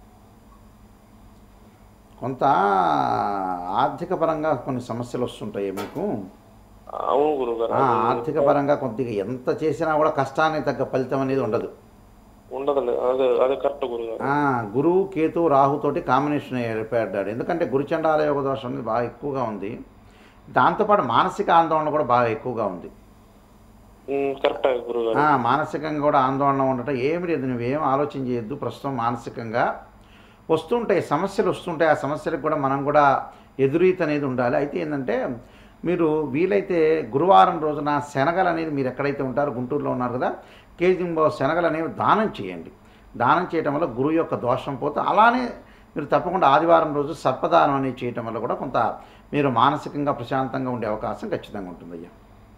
కొంత ఆర్థిక పరంగా కొన్ని సమస్యలు వస్తుంటాయి మీకు అవును గురువు గారు ఆ, ఆర్థిక పరంగా కొద్దిగా ఎంత చేసినా కూడా కష్టానికి తగ్గ ఫలితం అనేది ఉండదు ఉండదండి అదే అదే కరెక్ట్ గురువు గారు ఆ, గురువు కేతు రాహుతోటి కాంబినేషన్ ఏర్పడ్డాడు ఎందుకంటే గురుచండాల యోగ దోషం అనేది బాగా ఎక్కువగా ఉంది దాంతోపాటు మానసిక ఆందోళన కూడా బాగా ఎక్కువగా ఉంది కరెక్ట్ గురువు గారు ఆ, మానసికంగా కూడా ఆందోళన ఉండటం ఏమి లేదు నువ్వేం ఆలోచన చేయొద్దు ప్రస్తుతం మానసికంగా వస్తుంటాయి సమస్యలు వస్తుంటాయి ఆ సమస్యలకు కూడా మనం కూడా ఎదురీత అనేది ఉండాలి అయితే ఏంటంటే మీరు వీలైతే గురువారం రోజున శనగలు అనేది మీరు ఎక్కడైతే ఉంటారో గుంటూరులో ఉన్నారు కదా కేజీ శనగలు అనేవి దానం చేయండి దానం చేయటం వల్ల గురువు యొక్క దోషం పోతే అలానే మీరు తప్పకుండా ఆదివారం రోజు సర్పదానం అనేది చేయటం వల్ల కూడా కొంత మీరు మానసికంగా ప్రశాంతంగా ఉండే అవకాశం ఖచ్చితంగా ఉంటుంది అయ్యా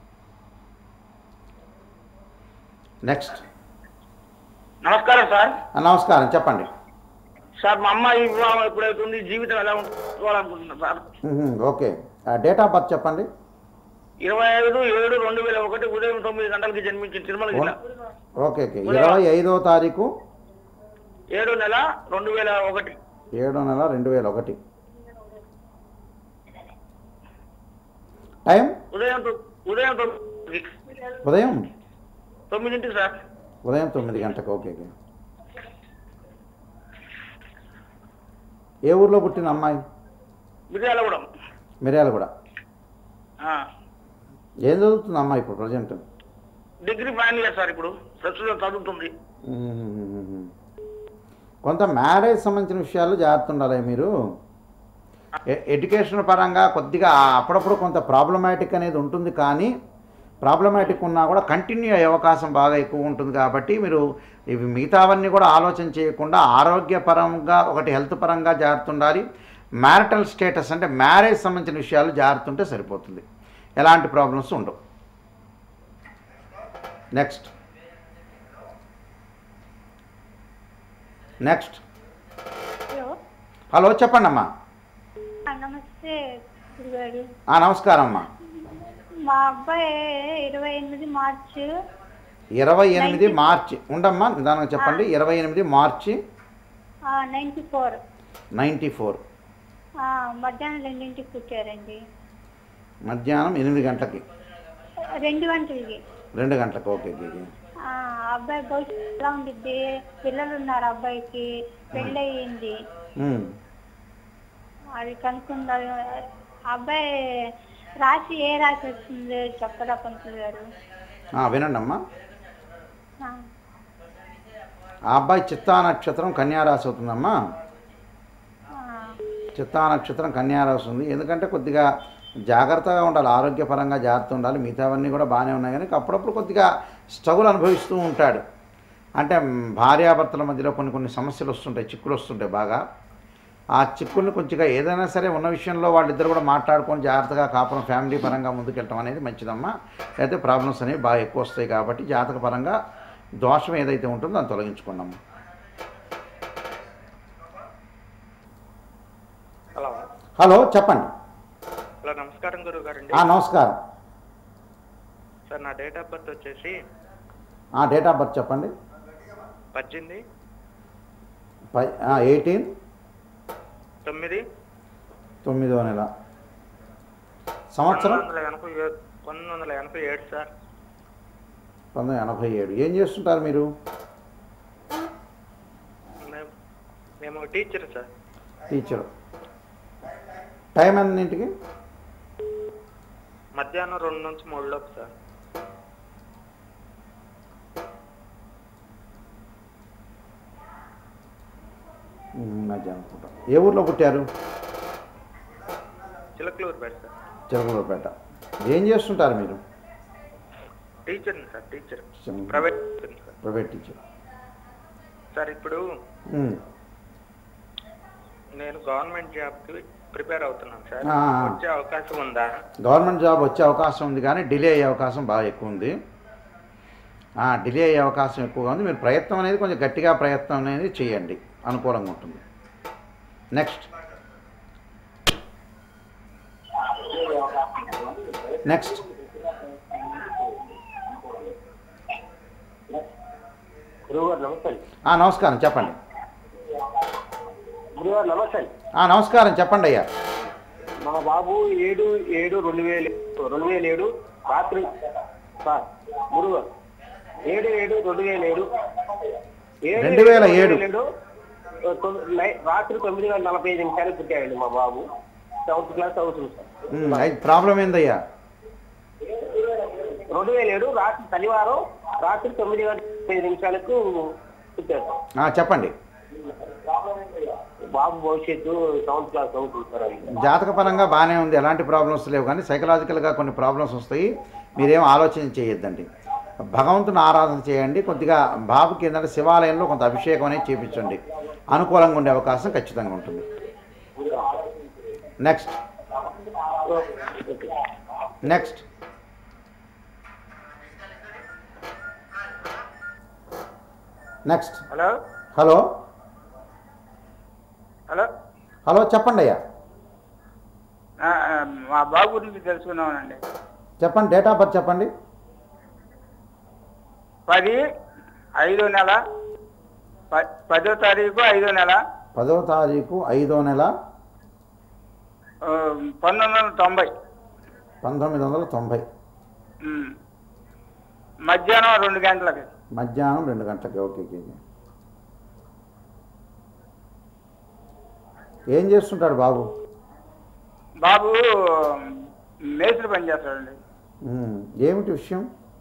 నెక్స్ట్ నమస్కారం సార్ నమస్కారం చెప్పండి సార్ మా అమ్మాయి వివాహం ఎప్పుడైతుంది జీవితం ఎలా ఉంటుకోవాలనుకుంటున్నా సార్ మ్మ్, ఓకే డేట్ ఆఫ్ బర్త్ చెప్పండి ఇరవై ఐదు ఏడు రెండు వేల ఒకటి ఉదయం తొమ్మిది గంటలకి జన్మించి తిరుమల జిల్లా ఓకే ఓకే ఇరవై ఐదో తారీఖు ఏడు నెల రెండు వేల ఒకటి ఏడో నెల రెండు వేల ఒకటి టైం ఉదయం తొ- ఉదయం తొమ్మిది ఉదయం తొమ్మిదింటికి సార్ ఉదయం తొమ్మిది గంటకు ఓకే ఓకే ఏ ఊర్లో పుట్టిన అమ్మాయి మిర్యాలగూడెం మిర్యాల కూడా ఆ. ఏం చదువుతుంది అమ్మాయి ఇప్పుడు present degree final year sir ఇప్పుడు ప్రస్తుతం చదువుతుంది కొంత మ్యారేజ్ సంబంధించిన విషయాల్లో జాగ్రత్త ఉండాలి మీరు ఎ- ఎడ్యుకేషన్ పరంగా కొద్దిగా అప్పుడప్పుడు కొంత ప్రాబ్లమాటిక్ అనేది ఉంటుంది కానీ ప్రాబ్లమాటిక్ ఉన్నా కూడా కంటిన్యూ అయ్యే అవకాశం బాగా ఎక్కువ ఉంటుంది కాబట్టి మీరు ఇవి మిగతావన్నీ కూడా ఆలోచన చేయకుండా ఆరోగ్యపరంగా ఒకటి హెల్త్ పరంగా జాగ్రత్త ఉండాలి మ్యారిటల్ స్టేటస్ అంటే మ్యారేజ్ సంబంధించిన విషయాలు జాగ్రత్త ఉంటే సరిపోతుంది ఎలాంటి ప్రాబ్లమ్స్ ఉండవు నెక్స్ట్ నెక్స్ట్ హలో హలో చెప్పండి అమ్మా ఆ, నమస్తే గురుగారు ఆ, నమస్కారం అమ్మా మా అబ్బాయి ఇరవై ఎనిమిది మార్చి ఇరవై ఎనిమిది మార్చి ఉండమ్మా నిదానంగా చెప్పండి ఇరవై ఎనిమిది మార్చి నైంటీ ఫోర్ నైంటీ ఫోర్ మధ్యాహ్నం రెండింటికి పుట్టారండి మధ్యాహ్నం ఎనిమిది గంటలకి రెండు గంటలకి రెండు గంటలకు ఓకే ఓకే ఓకే. ఆ, అబ్బాయి భవిష్యత్తు ఎలా ఉండిద్ది పిల్లలు ఉన్నారు అబ్బాయికి పెళ్ళి అయ్యింది ఉమ్. అది కనుక్కుందాం అబ్బాయి రాశి ఏ రాశి వస్తుంది చెప్పరా పంతులు గారు ఆ, వినండి అమ్మా ఆ, ఆ అబ్బాయి చిత్తా నక్షత్రం కన్యారాశి అవుతుందమ్మా ఆ, చిత్తా నక్షత్రం కన్యారాశి ఉంది ఎందుకంటే కొద్దిగా జాగ్రత్తగా ఉండాలి ఆరోగ్యపరంగా జాగ్రత్త ఉండాలి మిగతావన్నీ కూడా బాగానే ఉన్నాయి కానీ అప్పుడప్పుడు కొద్దిగా స్ట్రగుల్ అనుభవిస్తూ ఉంటాడు అంటే మ్, భార్యాభర్తల మధ్యలో కొన్ని కొన్ని సమస్యలు వస్తుంటాయి చిక్కులు వస్తుంటాయి బాగా ఆ చిక్కుల్ని కొంచెంగా ఏదైనా సరే ఉన్న విషయంలో వాళ్ళిద్దరు కూడా మాట్లాడుకొని జాగ్రత్తగా కాపురం ఫ్యామిలీ పరంగా ముందుకెళ్ళటం అనేది మంచిదమ్మా అయితే ప్రాబ్లమ్స్ అనేవి బాగా ఎక్కువ వస్తాయి కాబట్టి జాతక పరంగా దోషం ఏదైతే ఉంటుందో దాన్ని తొలగించుకోండమ్మా హలో హలో చెప్పండి హలో నమస్కారం గురువు గారండి ఆ, నమస్కారం సార్ నా డేట్ ఆఫ్ బర్త్ వచ్చేసి ఆ, డేట్ ఆఫ్ బర్త్ చెప్పండి పద్దెనిమిది పై ఎయిటీన్ తొమ్మిది తొమ్మిదో నెల సంవత్సరం పంతొమ్మిది వందల ఎనభై ఏడు పంతొమ్మిది వందల ఎనభై ఏడు సార్ పంతొమ్మిది ఎనభై ఏడు ఏం చేస్తుంటారు మీరు మేము మేము టీచర్ సార్ టీచర్ టైం ఎన్నింటికి మధ్యాహ్నం రెండు నుంచి మూడు లోపు సార్ ఉమ్, మధ్యాహ్నం పూట ఏ ఊర్లో పుట్టారు చిలకలూరు పేట సార్ చిలకలూరుపేట ఏం చేస్తుంటారు మీరు టీచర్ని సార్ టీచర్ Hmm. ప్రైవేట్ టీచర్ని సార్ ప్రైవేట్ టీచర్ సార్ ఇప్పుడు ఉమ్. నేను గవర్నమెంట్ జాబ్కి ప్రిపేర్ అవుతున్నాను సార్ ఆ. వచ్చే అవకాశం ఉందా గవర్నమెంట్ జాబ్ వచ్చే అవకాశం ఉంది కానీ డిలే అయ్యే అవకాశం బాగా ఎక్కువ ఉంది ఆ, డిలే అయ్యే అవకాశం ఎక్కువగా ఉంది మీరు ప్రయత్నం అనేది కొంచెం గట్టిగా ప్రయత్నం అనేది చేయండి అనుకూలంగా ఉంటుంది నెక్స్ట్ నెక్స్ట్ గురుగారు నమస్తే ఆ, నమస్కారం చెప్పండి గురుగారు నమస్తే ఆ, నమస్కారం చెప్పండి అయ్యా మా బాబు ఏడు ఏడు రెండు వేల రెండు వేల ఏడు రాత్రి సార్ గురుగారు ఏడు ఏడు రెండు వేల ఏడు ఏడు రెండు వేల ఏడు. రెండు తొమ్- నై- రాత్రి తొమ్మిది వేల నలభై ఐదు నిమిషాలు పుట్టాడండి మా బాబు సెవెంత్ క్లాస్ అవుతుంది సార్ ఉమ్, అయితే ప్రాబ్లం ఏందయ్యా రెండు వేల ఏడు రాత్రి శనివారం రాత్రి తొమ్మిది వేల నలభై ఐదు నిమిషాలకు పుట్టాడు సార్ ఆ, చెప్పండి బాబు భవిష్యత్తు సెవెంత్ క్లాస్ అవుతుంది సార్ అది జాతకపరంగా బాగానే ఉంది ఎలాంటి ప్రాబ్లమ్స్ లేవు కానీ సైకలాజికల్గా కొన్ని ప్రాబ్లమ్స్ వస్తాయి మీరేం ఆలోచన చేయొద్దండి భగవంతుని ఆరాధన చేయండి కొద్దిగా బాబుకి ఏంటంటే శివాలయంలో కొంత అభిషేకం అనేది చేపించండి అనుకూలంగా ఉండే అవకాశం ఖచ్చితంగా ఉంటుంది next next next hello hello hello hello చెప్పండి అయ్యా ఆ, ఆ, మా బాబు గురించి తెలుసుకున్నామండి చెప్పండి డేట్ ఆఫ్ బర్త్ చెప్పండి పది ఐదో నెల ప- పదో తారీఖు ఐదో నెల పదో తారీఖు ఐదో నెల ఆ, పంతొమ్మిది వందల తొంభై పంతొమ్మిది వందల తొంభై ఉమ్. మధ్యాహ్నం రెండు గంటలకి మధ్యాహ్నం రెండు గంటలకి ఓకే ఓకే ఓకే. ఏం చేస్తుంటాడు బాబు బాబు మేస్త్రి పని చేస్తాడండి ఉమ్, ఏమిటి విషయం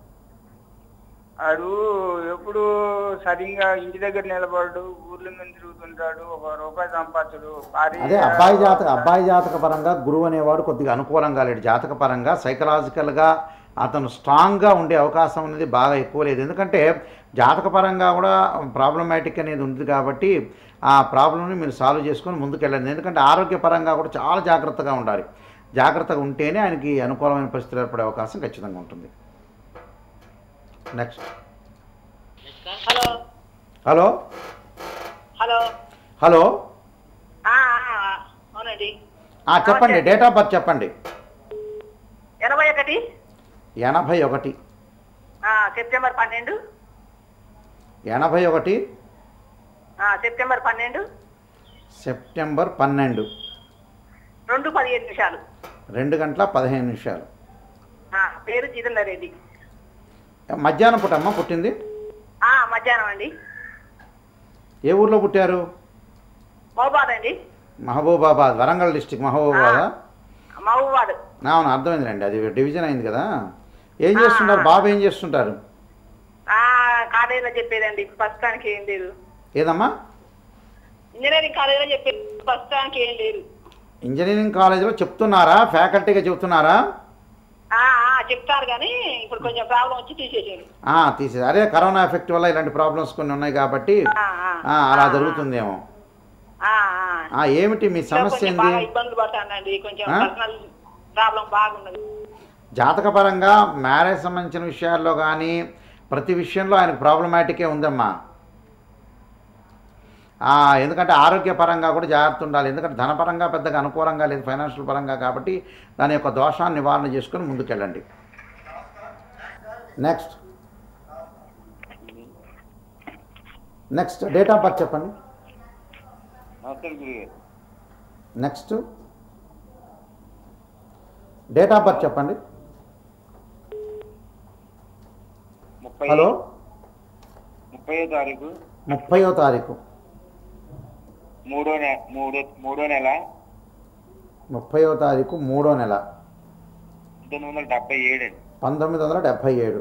ఆడు ఎప్పుడు సరిగ్గా ఇంటి దగ్గర నిలబడు ఊర్ల మీద తిరుగుతుంటాడు ఒక రూపాయి సంపాదించడు భార్య అదే అబ్బాయి జాతక అబ్బాయి జాతక పరంగా గురువు అనేవాడు కొద్దిగా అనుకూలంగా లేడు జాతక పరంగా సైకలాజికల్గా అతను స్ట్రాంగ్గా ఉండే అవకాశం అనేది బాగా ఎక్కువ లేదు ఎందుకంటే జాతక పరంగా కూడా ప్రాబ్లమాటిక్ అనేది ఉంది కాబట్టి ఆ ప్రాబ్లమ్ని మీరు సాల్వ్ చేసుకొని ముందుకెళ్ళండి ఎందుకంటే ఆరోగ్యపరంగా కూడా చాలా జాగ్రత్తగా ఉండాలి జాగ్రత్తగా ఉంటేనే ఆయనకి అనుకూలమైన పరిస్థితులు ఏర్పడే అవకాశం ఖచ్చితంగా ఉంటుంది next hello hello hello hello ఆ, ఆ, అవునండి ఆ, చెప్పండి డేట్ ఆఫ్ బర్త్ చెప్పండి ఎనభై ఒకటి ఎనభై ఒకటి ఆ, సెప్టెంబర్ పన్నెండు ఎనభై ఒకటి ఆ, సెప్టెంబర్ పన్నెండు సెప్టెంబర్ పన్నెండు రెండు పదిహేను నిమిషాలు రెండు గంటల పదిహేను నిమిషాలు ఆ, పేరు జితేందర్ రెడ్డి మధ్యాహ్నం పుట్టమ్మ పుట్టింది ఆ, మధ్యాహ్నం అండి ఏ ఊర్లో పుట్టారు మహబాద్ అండి మహబూబాబాద్ వరంగల్ డిస్టిక్ మహబూబాబాద్ మహబూబాద్ అవును అర్థమైందిలేండి అది డివిజన్ అయింది కదా ఏం చేస్తుంటారు బాబు ఏం చేస్తుంటారు ఆ, కాలేజీలో చెప్పేదండి ప్రస్తుతానికి ఏం లేదు ఏదమ్మా ఇంజనీరింగ్ కాలేజీలో చెప్పేది ప్రస్తుతానికి ఏం లేదు ఇంజనీరింగ్ కాలేజీలో చెప్తున్నారా ఫ్యాకల్టీగా చెప్తున్నారా ఆ, ఆ, చెప్తారు కానీ ఇప్పుడు కొంచెం ప్రాబ్లం వచ్చి తీసేసారు ఆ, తీసేది అదే కరోనా ఎఫెక్ట్ వల్ల ఇలాంటి ప్రాబ్లమ్స్ కొన్ని ఉన్నాయి కాబట్టి ఆ, అలా జరుగుతుందేమో ఆ, ఆ. ఆ, ఏమిటి మీ ఇంట్లో సమస్య కొంచెం ఏంది బాగా ఇబ్బందులు పడతానండి కొంచెం ఆ? పర్సనల్ ప్రాబ్లం బాగున్నది జాతకపరంగా మ్యారేజ్ సంబంధించిన విషయాల్లో కానీ ప్రతి విషయంలో ఆయనకు ప్రాబ్లమాటికే ఉందమ్మా ఆ, ఎందుకంటే ఆరోగ్యపరంగా కూడా జాగ్రత్త ఉండాలి ఎందుకంటే ధనపరంగా పెద్దగా అనుకూలంగా లేదు ఫైనాన్షియల్ పరంగా కాబట్టి దాని యొక్క దోషాన్ని నివారణ చేసుకొని ముందుకెళ్ళండి next next date of birth చెప్పండి నెక్స్ట్ డేట్ ఆఫ్ బర్త్ చెప్పండి ముప్పై హలో ముప్పై తారీఖు ముప్పయో తారీఖు మూడో నె మూడో మూడో నెల ముప్పయో తారీఖు మూడో నెల పంతొమ్మిది వందల డెబ్బై ఏడు అండి పంతొమ్మిది వందల డెబ్భై ఏడు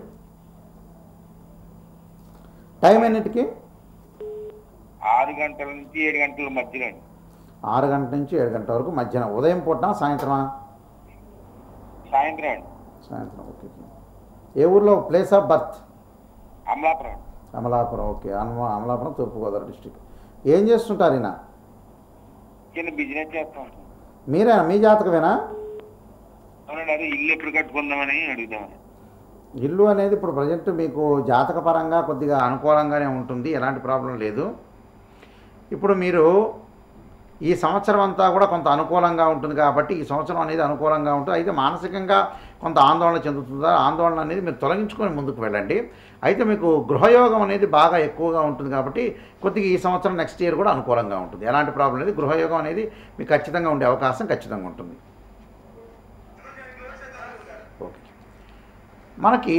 టైం ఎన్నిటికి ఆరు గంటల నుంచి ఏడు గంటల మధ్యలో అండి ఆరు గంటల నుంచి ఏడు గంటల వరకు మధ్యాహ్నం ఉదయం పూటనా సాయంత్రమా సాయంత్రం అండి సాయంత్రం ఓకే ఓకే. ఏ ఊర్లో place of birth Amalapuram Amalapuram okay Amala Amalapuram Thurpu Godavari district ఏం చేస్తుంటారు ఈయన చిన్న బిజినెస్ చేస్తాం మీరేనా మీ జాతకమేనా అవునండి అదే ఇల్లు ఎప్పుడు కట్టుకుందామని అడుగుదామని ఇల్లు అనేది ఇప్పుడు ప్రజెంట్ మీకు జాతకపరంగా కొద్దిగా అనుకూలంగానే ఉంటుంది ఎలాంటి ప్రాబ్లం లేదు ఇప్పుడు మీరు ఈ సంవత్సరం అంతా కూడా కొంత అనుకూలంగా ఉంటుంది కాబట్టి ఈ సంవత్సరం అనేది అనుకూలంగా ఉంటుంది అయితే మానసికంగా కొంత ఆందోళన చెందుతుందా ఆందోళన అనేది మీరు తొలగించుకొని ముందుకు వెళ్ళండి అయితే మీకు గృహయోగం అనేది బాగా ఎక్కువగా ఉంటుంది కాబట్టి కొద్దిగా ఈ సంవత్సరం నెక్స్ట్ ఇయర్ కూడా అనుకూలంగా ఉంటుంది ఎలాంటి ప్రాబ్లం లేదు గృహయోగం అనేది మీకు ఖచ్చితంగా ఉండే అవకాశం ఖచ్చితంగా ఉంటుంది ఓకే మనకి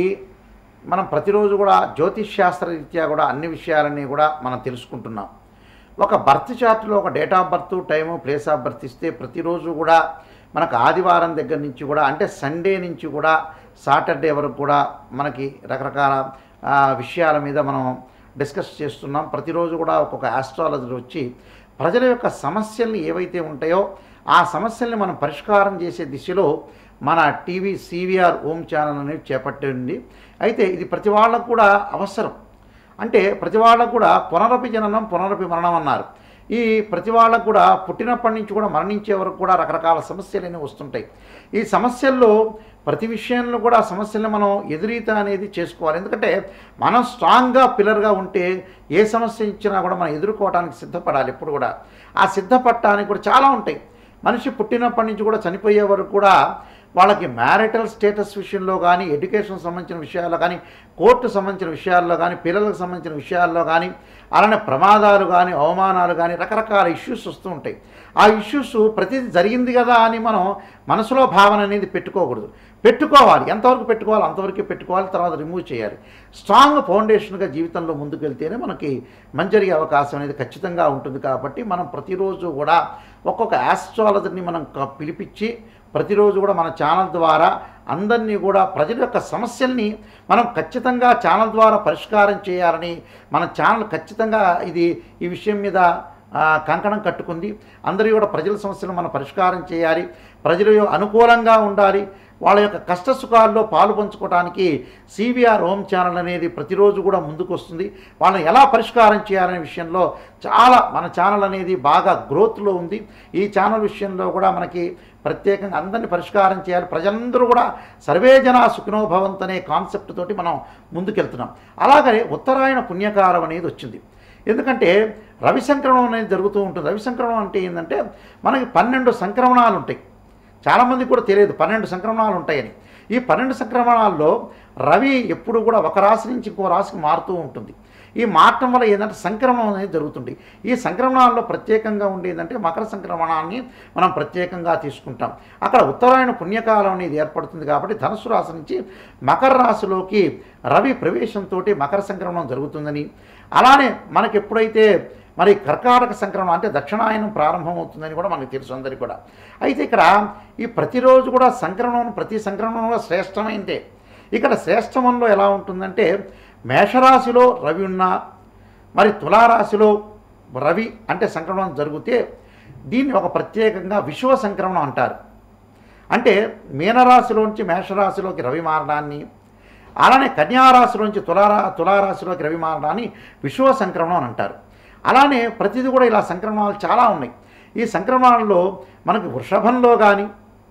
మనం ప్రతిరోజు కూడా జ్యోతిష్ శాస్త్ర రీత్యా కూడా అన్ని విషయాలన్నీ కూడా మనం తెలుసుకుంటున్నాం ఒక బర్త్ చార్ట్లో ఒక date of birth time place of birth ఇస్తే ప్రతిరోజు కూడా మనకు ఆదివారం దగ్గర నుంచి కూడా అంటే సండే నుంచి కూడా సాటర్డే వరకు కూడా మనకి రకరకాల ఆ, విషయాల మీద మనం డిస్కస్ చేస్తున్నాం ప్రతిరోజు కూడా ఒక్కొక్క ఆస్ట్రాలజర్ వచ్చి ప్రజల యొక్క సమస్యల్ని ఏవైతే ఉంటాయో ఆ సమస్యల్ని మనం పరిష్కారం చేసే దిశలో మన టీవీ సివిఆర్ ఓం ఛానల్ అనేది చేపట్టింది అయితే ఇది ప్రతి వాళ్ళకు కూడా అవసరం అంటే ప్రతి వాళ్ళకు కూడా పునరపి జననం పునరపి మరణం అన్నారు ఈ ప్రతి వాళ్ళకు కూడా పుట్టినప్పటి నుంచి కూడా మరణించే వరకు కూడా రకరకాల సమస్యలు అనేవి వస్తుంటాయి ఈ సమస్యల్లో ప్రతి విషయంలో కూడా ఆ సమస్యలను మనం ఎదురీత అనేది చేసుకోవాలి ఎందుకంటే మనం స్ట్రాంగ్గా పిల్లర్గా ఉంటే ఏ సమస్య ఇచ్చినా కూడా మనం ఎదుర్కోవడానికి సిద్ధపడాలి ఎప్పుడు కూడా ఆ సిద్ధపడటానికి కూడా చాలా ఉంటాయి మనిషి పుట్టినప్పటి నుంచి కూడా చనిపోయే వరకు కూడా వాళ్ళకి మ్యారిటల్ స్టేటస్ విషయంలో కానీ ఎడ్యుకేషన్ సంబంధించిన విషయాల్లో కానీ కోర్టు సంబంధించిన విషయాల్లో కానీ పిల్లలకు సంబంధించిన విషయాల్లో కానీ అలానే ప్రమాదాలు కానీ అవమానాలు కానీ రకరకాల ఇష్యూస్ వస్తూ ఉంటాయి ఆ ఇష్యూస్ ప్రతిదీ జరిగింది కదా అని మనం మనసులో భావన అనేది పెట్టుకోకూడదు పెట్టుకోవాలి ఎంతవరకు పెట్టుకోవాలి అంతవరకే పెట్టుకోవాలి తర్వాత రిమూవ్ చేయాలి స్ట్రాంగ్ ఫౌండేషన్గా జీవితంలో ముందుకెళ్తేనే మనకి మంచి జరిగే అవకాశం అనేది ఖచ్చితంగా ఉంటుంది కాబట్టి మనం ప్రతిరోజు కూడా ఒక్కొక్క ఆస్ట్రాలజర్ని మనం క- పిలిపించి ప్రతిరోజు కూడా మన ఛానల్ ద్వారా అందరినీ కూడా ప్రజల యొక్క సమస్యల్ని మనం ఖచ్చితంగా ఛానల్ ద్వారా పరిష్కారం చేయాలని మన ఛానల్ ఖచ్చితంగా ఇది ఈ విషయం మీద ఆ, కంకణం కట్టుకుంది అందరి కూడా ప్రజల సమస్యలను మనం పరిష్కారం చేయాలి ప్రజలు అనుకూలంగా ఉండాలి వాళ్ళ యొక్క కష్ట సుఖాల్లో పాలు పంచుకోవడానికి సివిఆర్ హోమ్ ఛానల్ అనేది ప్రతిరోజు కూడా ముందుకు వస్తుంది వాళ్ళని ఎలా పరిష్కారం చేయాలనే విషయంలో చాలా మన ఛానల్ అనేది బాగా గ్రోత్లో ఉంది ఈ ఛానల్ విషయంలో కూడా మనకి ప్రత్యేకంగా అందరినీ పరిష్కారం చేయాలి ప్రజలందరూ కూడా సర్వే జన సుఖినోభవంత్ అనే కాన్సెప్ట్ తోటి మనం ముందుకెళ్తున్నాం అలాగే ఉత్తరాయణ పుణ్యకాలం అనేది వచ్చింది ఎందుకంటే రవి సంక్రమణం అనేది జరుగుతూ ఉంటుంది రవి సంక్రమణం అంటే ఏంటంటే మనకి పన్నెండు సంక్రమణాలు ఉంటాయి చాలామందికి కూడా తెలియదు పన్నెండు సంక్రమణాలు ఉంటాయని ఈ పన్నెండు సంక్రమణాల్లో రవి ఎప్పుడు కూడా ఒక రాశి నుంచి ఇంకో రాశికి మారుతూ ఉంటుంది ఈ మారటం వల్ల ఏంటంటే సంక్రమణం అనేది జరుగుతుంది ఈ సంక్రమణాల్లో ప్రత్యేకంగా ఉండేదంటే మకర సంక్రమణాన్ని మనం ప్రత్యేకంగా తీసుకుంటాం అక్కడ ఉత్తరాయణ పుణ్యకాలం అనేది ఏర్పడుతుంది కాబట్టి ధనుసు రాశి నుంచి మకర రాశిలోకి రవి ప్రవేశంతో మకర సంక్రమణం జరుగుతుందని అలానే మనకి ఎప్పుడైతే మరి కర్కాటక సంక్రమణం అంటే దక్షిణాయనం ప్రారంభమవుతుందని కూడా మనకు తెలుసు అందరికీ కూడా అయితే ఇక్కడ ఈ ప్రతిరోజు కూడా సంక్రమణం ప్రతి సంక్రమణంలో శ్రేష్టమైందే ఇక్కడ శ్రేష్టమంలో ఎలా ఉంటుందంటే మేషరాశిలో రవి ఉన్నా మరి తులారాశిలో రవి అంటే సంక్రమణం జరిగితే దీన్ని ఒక ప్రత్యేకంగా విశ్వ సంక్రమణం అంటారు అంటే మీనరాశిలోంచి మేషరాశిలోకి రవి మారడాన్ని అలానే కన్యారాశిలోంచి తులారా తులారాశిలోకి రవి మారడాన్ని విశ్వ సంక్రమణం అని అంటారు అలానే ప్రతిదీ కూడా ఇలా సంక్రమణాలు చాలా ఉన్నాయి ఈ సంక్రమణాల్లో మనకి వృషభంలో కానీ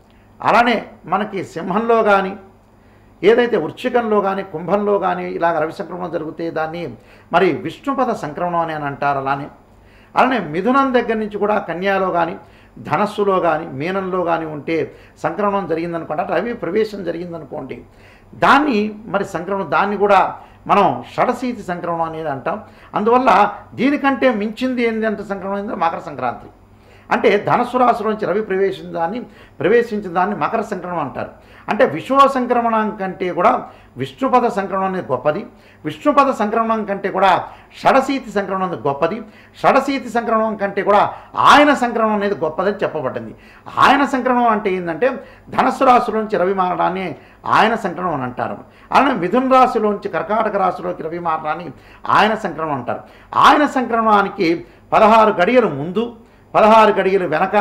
అలానే మనకి సింహంలో కానీ ఏదైతే వృశ్చికంలో కానీ కుంభంలో కానీ ఇలాగ రవి సంక్రమణం జరిగితే దాన్ని మరి విష్ణుపద సంక్రమణం అని అని అంటారు అలానే అలానే మిథునం దగ్గర నుంచి కూడా కన్యాలో కానీ ధనస్సులో కానీ మీనంలో కానీ ఉంటే సంక్రమణం జరిగిందనుకోండి అంటే రవి ప్రవేశం జరిగిందనుకోండి దాన్ని మరి సంక్రమణం దాన్ని కూడా మనం షడశీతి సంక్రమణం అనేది అంటాం అందువల్ల దీనికంటే మించింది ఏంటంటే సంక్రమణం ఏంటంటే మకర సంక్రాంతి అంటే ధనుసు రాశిలోంచి రవి ప్రవేశించిన దాన్ని ప్రవేశించిన దాన్ని మకర సంక్రమణం అంటారు అంటే విశ్వ సంక్రమణం కంటే కూడా విష్ణుపద సంక్రమణం అనేది గొప్పది విష్ణుపద సంక్రమణం కంటే కూడా షడశీతి సంక్రమణం అనేది గొప్పది షడశీతి సంక్రమణం కంటే కూడా ఆయన సంక్రమణం అనేది గొప్పదని చెప్పబడింది ఆయన సంక్రమణం అంటే ఏంటంటే ధనస్సు రాశిలోంచి రవి మారడాన్ని ఆయన సంక్రమణం అని అంటారు అలానే మిథున రాశిలోంచి కర్కాటక రాశిలోకి రవి మారడాన్ని ఆయన సంక్రమణం అంటారు ఆయన సంక్రమణానికి పదహారు గడియలు ముందు పదహారు గడియలు వెనక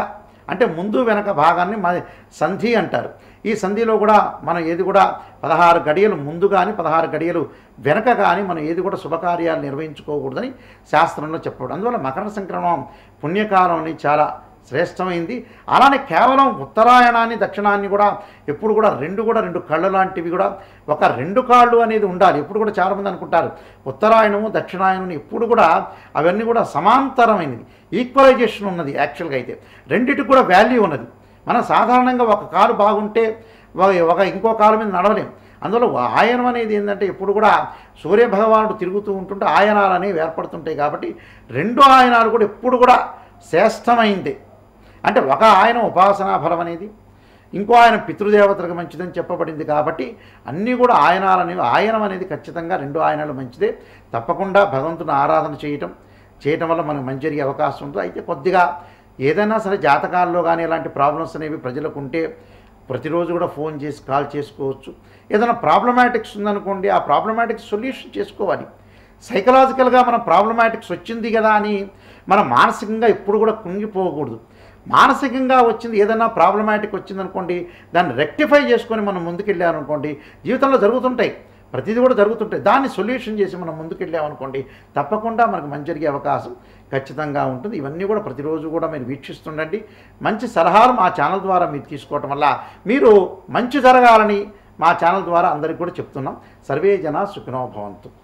అంటే ముందు వెనక భాగాన్ని మన సంధి అంటారు ఈ సంధిలో కూడా మనం ఏది కూడా పదహారు గడియలు ముందు కానీ పదహారు గడియలు వెనక కానీ మనం ఏది కూడా శుభకార్యాలు నిర్వహించుకోకూడదని శాస్త్రంలో చెప్పబడు అందువల్ల మకర సంక్రమణం పుణ్యకాలం అని చాలా శ్రేష్టమైంది అలానే కేవలం ఉత్తరాయణాన్ని దక్షిణాన్ని కూడా ఎప్పుడు కూడా రెండు కూడా రెండు కళ్ళు లాంటివి కూడా ఒక రెండు కాళ్ళు అనేది ఉండాలి ఎప్పుడు కూడా చాలామంది అనుకుంటారు ఉత్తరాయణము దక్షిణాయనం ఎప్పుడు కూడా అవన్నీ కూడా సమాంతరమైనది ఈక్వలైజేషన్ ఉన్నది యాక్చువల్గా అయితే రెండిటికి కూడా వాల్యూ ఉన్నది మనం సాధారణంగా ఒక కాలు బాగుంటే ఒక- ఒక ఇంకో కాలు మీద నడవలేం అందులో ఆయనం అనేది ఏంటంటే ఎప్పుడు కూడా సూర్యభగవానుడు తిరుగుతూ ఉంటుంటే ఆయనాలు అనేవి ఏర్పడుతుంటాయి కాబట్టి రెండు ఆయనాలు కూడా ఎప్పుడు కూడా శ్రేష్టమైంది అంటే ఒక ఆయన ఉపాసనా ఫలం అనేది ఇంకో ఆయన పితృదేవతలకు మంచిదని చెప్పబడింది కాబట్టి అన్నీ కూడా ఆయనాలనేవి ఆయనం అనేది ఖచ్చితంగా రెండు ఆయనాలు మంచిదే తప్పకుండా భగవంతుని ఆరాధన చేయటం చేయటం వల్ల మనకు మంచి జరిగే అవకాశం ఉంటుంది అయితే కొద్దిగా ఏదైనా సరే జాతకాల్లో కానీ ఇలాంటి ప్రాబ్లమ్స్ అనేవి ప్రజలకు ఉంటే ప్రతిరోజు కూడా ఫోన్ చేసి కాల్ చేసుకోవచ్చు ఏదైనా ప్రాబ్లమాటిక్స్ ఉందనుకోండి ఆ ప్రాబ్లమాటిక్స్ సొల్యూషన్ చేసుకోవాలి సైకలాజికల్గా మనం ప్రాబ్లమాటిక్స్ వచ్చింది కదా అని మనం మానసికంగా ఎప్పుడు కూడా కుంగిపోకూడదు మానసికంగా వచ్చింది ఏదైనా ప్రాబ్లమాటిక్ వచ్చిందనుకోండి దాన్ని రెక్టిఫై చేసుకొని మనం ముందుకెళ్ళామనుకోండి జీవితంలో జరుగుతుంటాయి ప్రతిదీ కూడా జరుగుతుంటాయి దాన్ని సొల్యూషన్ చేసి మనం ముందుకెళ్ళామనుకోండి తప్పకుండా మనకు మంచి జరిగే అవకాశం ఖచ్చితంగా ఉంటుంది ఇవన్నీ కూడా ప్రతిరోజు కూడా మీరు వీక్షిస్తుండండి మంచి సలహాలు మా ఛానల్ ద్వారా మీరు తీసుకోవటం వల్ల మీరు మంచి జరగాలని మా ఛానల్ ద్వారా అందరికీ కూడా చెప్తున్నాం సర్వే జన సుఖినో భవంతు